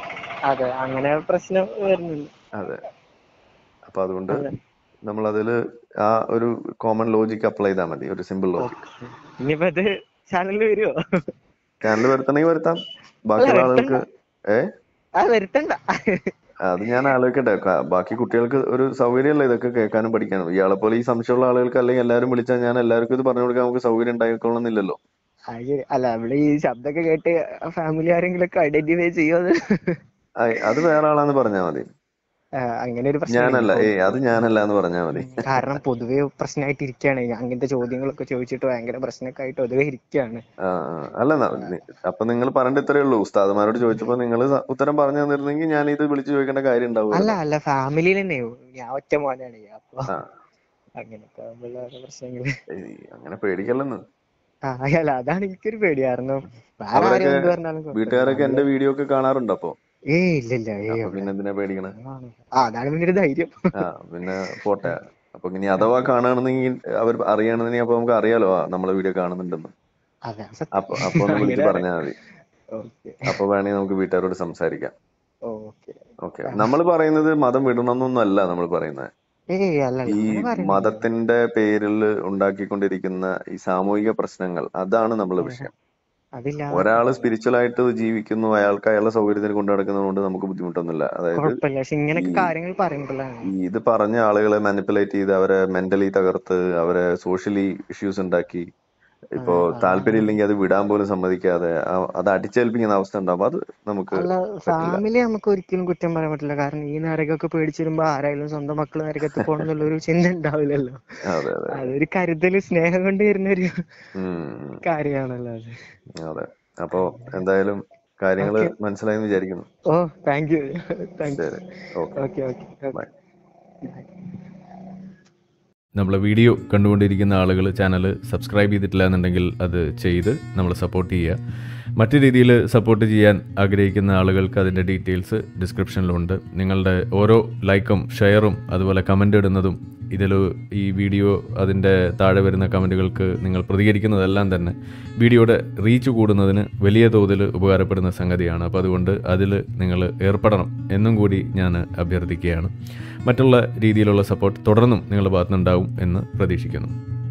അതെ അങ്ങനെ പ്രശ്നം വരുന്നുണ്ട് അതെ അപ്പൊ അതുകൊണ്ട് അതെ നമ്മൾ അതില് ആ ഒരു കോമൺ ലോജിക്ക് അപ്ലൈ ചെയ്താൽ മതി ഒരു സിമ്പിൾ ലോജിക് ഓക്കെ ഇനിയിപ്പോ ഇത് ചാനലിൽ വരുമോ ചാനൽ വരുത്തണമെങ്കിൽ വരുത്താം ബാക്കിയുള്ള ആളുകൾക്ക് ഏ ആ വരുത്തണ്ട അത് ഞാൻ ആലോചിക്കട്ടെ ക- ബാക്കി കുട്ടികൾക്ക് ഒരു സൗകര്യമല്ല ഇതൊക്കെ കേൾക്കാനും പഠിക്കാനും ഇയാളെ പോലെ ഈ സംശയമുള്ള ആളുകൾക്ക് അല്ലെങ്കിൽ എല്ലാവരും വിളിച്ചാൽ ഞാൻ എല്ലാവർക്കും ഇത് പറഞ്ഞു കൊടുക്കാൻ നമുക്ക് സൗകര്യം ഉണ്ടായിക്കൊള്ളുന്നില്ലല്ലോ അത് ശരി. അല്ല ഇവിടെ ഈ ശബ്ദമൊക്കെ കേട്ട് ഫാമിലി ആരെങ്കിലും ഒക്കെ ഐഡന്റിഫൈ ചെയ്യുമോ ആയ്, അത് വേറെ ആളാന്ന് പറഞ്ഞാൽ മതി അങ്ങനെ ഒരു പ്രശ്നം ഞാനല്ല ഏ അത് ഞാനല്ല എന്ന് പറഞ്ഞാൽ മതി കാരണം പൊതുവെ പ്രശ്നമായിട്ട് ഇരിക്കുകയാണ് അങ്ങനത്തെ ചോദ്യങ്ങളൊക്കെ ചോദിച്ചിട്ട് ഭയങ്കര പ്രശ്നമൊക്കെ ആയിട്ട് പൊതുവെ ഇരിക്കുകയാണ് ആ ആ. അല്ല ന- നി- അപ്പൊ നിങ്ങൾ പറഞ്ഞിട്ട് ഇത്രേ ഉള്ളൂ ഉസ്താദുമാരോട് ചോദിച്ചപ്പോ നിങ്ങൾ ഉത്തരം പറഞ്ഞു തന്നിരുന്നെങ്കിൽ ഞാൻ ഇത് വിളിച്ചു ചോദിക്കേണ്ട കാര്യം അല്ല ഉണ്ടാവുമല്ലോ അല്ല ഫാമിലിയിൽ തന്നെ ഞാൻ ഒറ്റ മോനാണ് അപ്പൊ ആ അങ്ങനെയൊക്കെ ആകുമ്പോഴുള്ള ഓരോ പ്രശ്നങ്ങള് ഏയ്, അങ്ങനെ പേടിക്കല്ലെന്ന് ആ അല്ല അതാണ് എനിക്കൊരു പേടി കാരണം വേറെ അവരൊക്കെ ആരും എന്ത് പറഞ്ഞാലും കുഴപ്പമില്ല. വീട്ടുകാരൊക്കെ എന്റെ വീഡിയോ ഒക്കെ കാണാറുണ്ട് അപ്പൊ ഏയ് ഇല്ല ഇല്ല ഏയ് അപ്പൊ പിന്നെ എന്തിനാ പേടിക്കണേ ആ അതാണ് പിന്നെ ഒരു ധൈര്യം ആ പിന്നെ പോട്ടെ അപ്പൊ ഇനി അഥവാ കാണുകയാണെന്നെങ്കിൽ അവർ അറിയണമെന്നെങ്കിൽ അപ്പൊ നമുക്ക് അറിയാലോ ആ നമ്മളെ വീഡിയോ കാണുന്നുണ്ടെന്ന് അതെ അപ്പൊ അപ്പൊ ഒന്ന് വിളിച്ച് പറഞ്ഞാൽ മതി ഓക്കെ അപ്പൊ വേണമെങ്കിൽ നമുക്ക് വീട്ടുകാരോട് സംസാരിക്കാം ഓക്കെ ഓക്കെ നമ്മൾ പറയുന്നത് മതം വിടണമെന്നൊന്നും അല്ല നമ്മൾ പറയുന്നത് ഏയ് അല്ല ഈ മതത്തിന്റെ പേരിൽ ഉണ്ടാക്കിക്കൊണ്ടിരിക്കുന്ന ഈ സാമൂഹിക പ്രശ്നങ്ങൾ അതാണ് നമ്മളെ വിഷയം അതില്ല ഒരാള് സ്പിരിച്വൽ ആയിട്ട് ജീവിക്കുന്നു അയാൾക്ക് അയാളുടെ സൗകര്യത്തിന് കൊണ്ടു നടക്കുന്നതുകൊണ്ട് നമുക്ക് ബുദ്ധിമുട്ടൊന്നുമില്ല അതായത് കുഴപ്പമില്ല പക്ഷെ ഇങ്ങനെയൊക്കെ ഈ- കാര്യങ്ങൾ പറയുമ്പോഴാണ് ഈ ഇത് പറഞ്ഞ ആളുകളെ മാനിപ്പുലേറ്റ് ചെയ്ത് അവരെ മെന്റലി തകർത്ത് അവരെ സോഷ്യലി ഇഷ്യൂസ് ഉണ്ടാക്കി ഇപ്പോ താല്പര്യം ഇല്ലെങ്കിൽ അത് വിടാൻ പോലും സമ്മതിക്കാതെ ആ- അത് അടിച്ചേൽപ്പിക്കുന്ന അവസ്ഥ ഉണ്ടാവും അത് നമുക്ക് അല്ല ഫാമിലി നമുക്ക് ഒരിക്കലും കുറ്റം പറയാൻ പറ്റില്ല കാരണം ഈ നരകമൊക്കെ പേടിച്ച് വരുമ്പോ ആരായാലും സ്വന്തം മക്കള് നരകത്തിൽ പോകണം എന്നുള്ള ഒരു ചിന്ത ഉണ്ടാവില്ലല്ലോ അതെ അതെ അതൊരു കരുതല് സ്നേഹം കൊണ്ട് വരുന്ന ഒരു ഉം കാര്യമാണല്ലോ അത് അതെ അപ്പോ എന്തായാലും കാര്യങ്ങൾ മനസ്സിലായെന്ന് വിചാരിക്കുന്നു oh thank you thank you ശരി ഓക്കെ ഓക്കെ ഓക്കെ ബൈ നമ്മളെ വീഡിയോ കണ്ടുകൊണ്ടിരിക്കുന്ന ആളുകൾ ചാനൽ സബ്സ്ക്രൈബ് ചെയ്തിട്ടില്ല എന്നുണ്ടെങ്കിൽ അത് ചെയ്ത് നമ്മളെ സപ്പോർട്ട് ചെയ്യുക മറ്റു രീതിയിൽ സപ്പോർട്ട് ചെയ്യാൻ ആഗ്രഹിക്കുന്ന ആളുകൾക്ക് അതിൻ്റെ ഡീറ്റെയിൽസ് ഡിസ്ക്രിപ്ഷനിലുണ്ട് നിങ്ങളുടെ ഓരോ ലൈക്കും ഷെയറും അതുപോലെ കമൻ്റ് ഇടുന്നതും ഇതിൽ ഈ വീഡിയോ അതിൻ്റെ താഴെ വരുന്ന കമൻറ്റുകൾക്ക് നിങ്ങൾ പ്രതികരിക്കുന്നതെല്ലാം തന്നെ വീഡിയോയുടെ റീച്ച് കൂടുന്നതിന് വലിയ തോതിൽ ഉപകാരപ്പെടുന്ന സംഗതിയാണ് അപ്പോൾ അതുകൊണ്ട് അതിൽ നിങ്ങൾ ഏർപ്പെടണം എന്നും കൂടി ഞാൻ അഭ്യർത്ഥിക്കുകയാണ് മറ്റുള്ള രീതിയിലുള്ള സപ്പോർട്ട് തുടർന്നും നിങ്ങളുടെ ഭാഗത്തുനിന്നുണ്ടാവും എന്ന് പ്രതീക്ഷിക്കുന്നു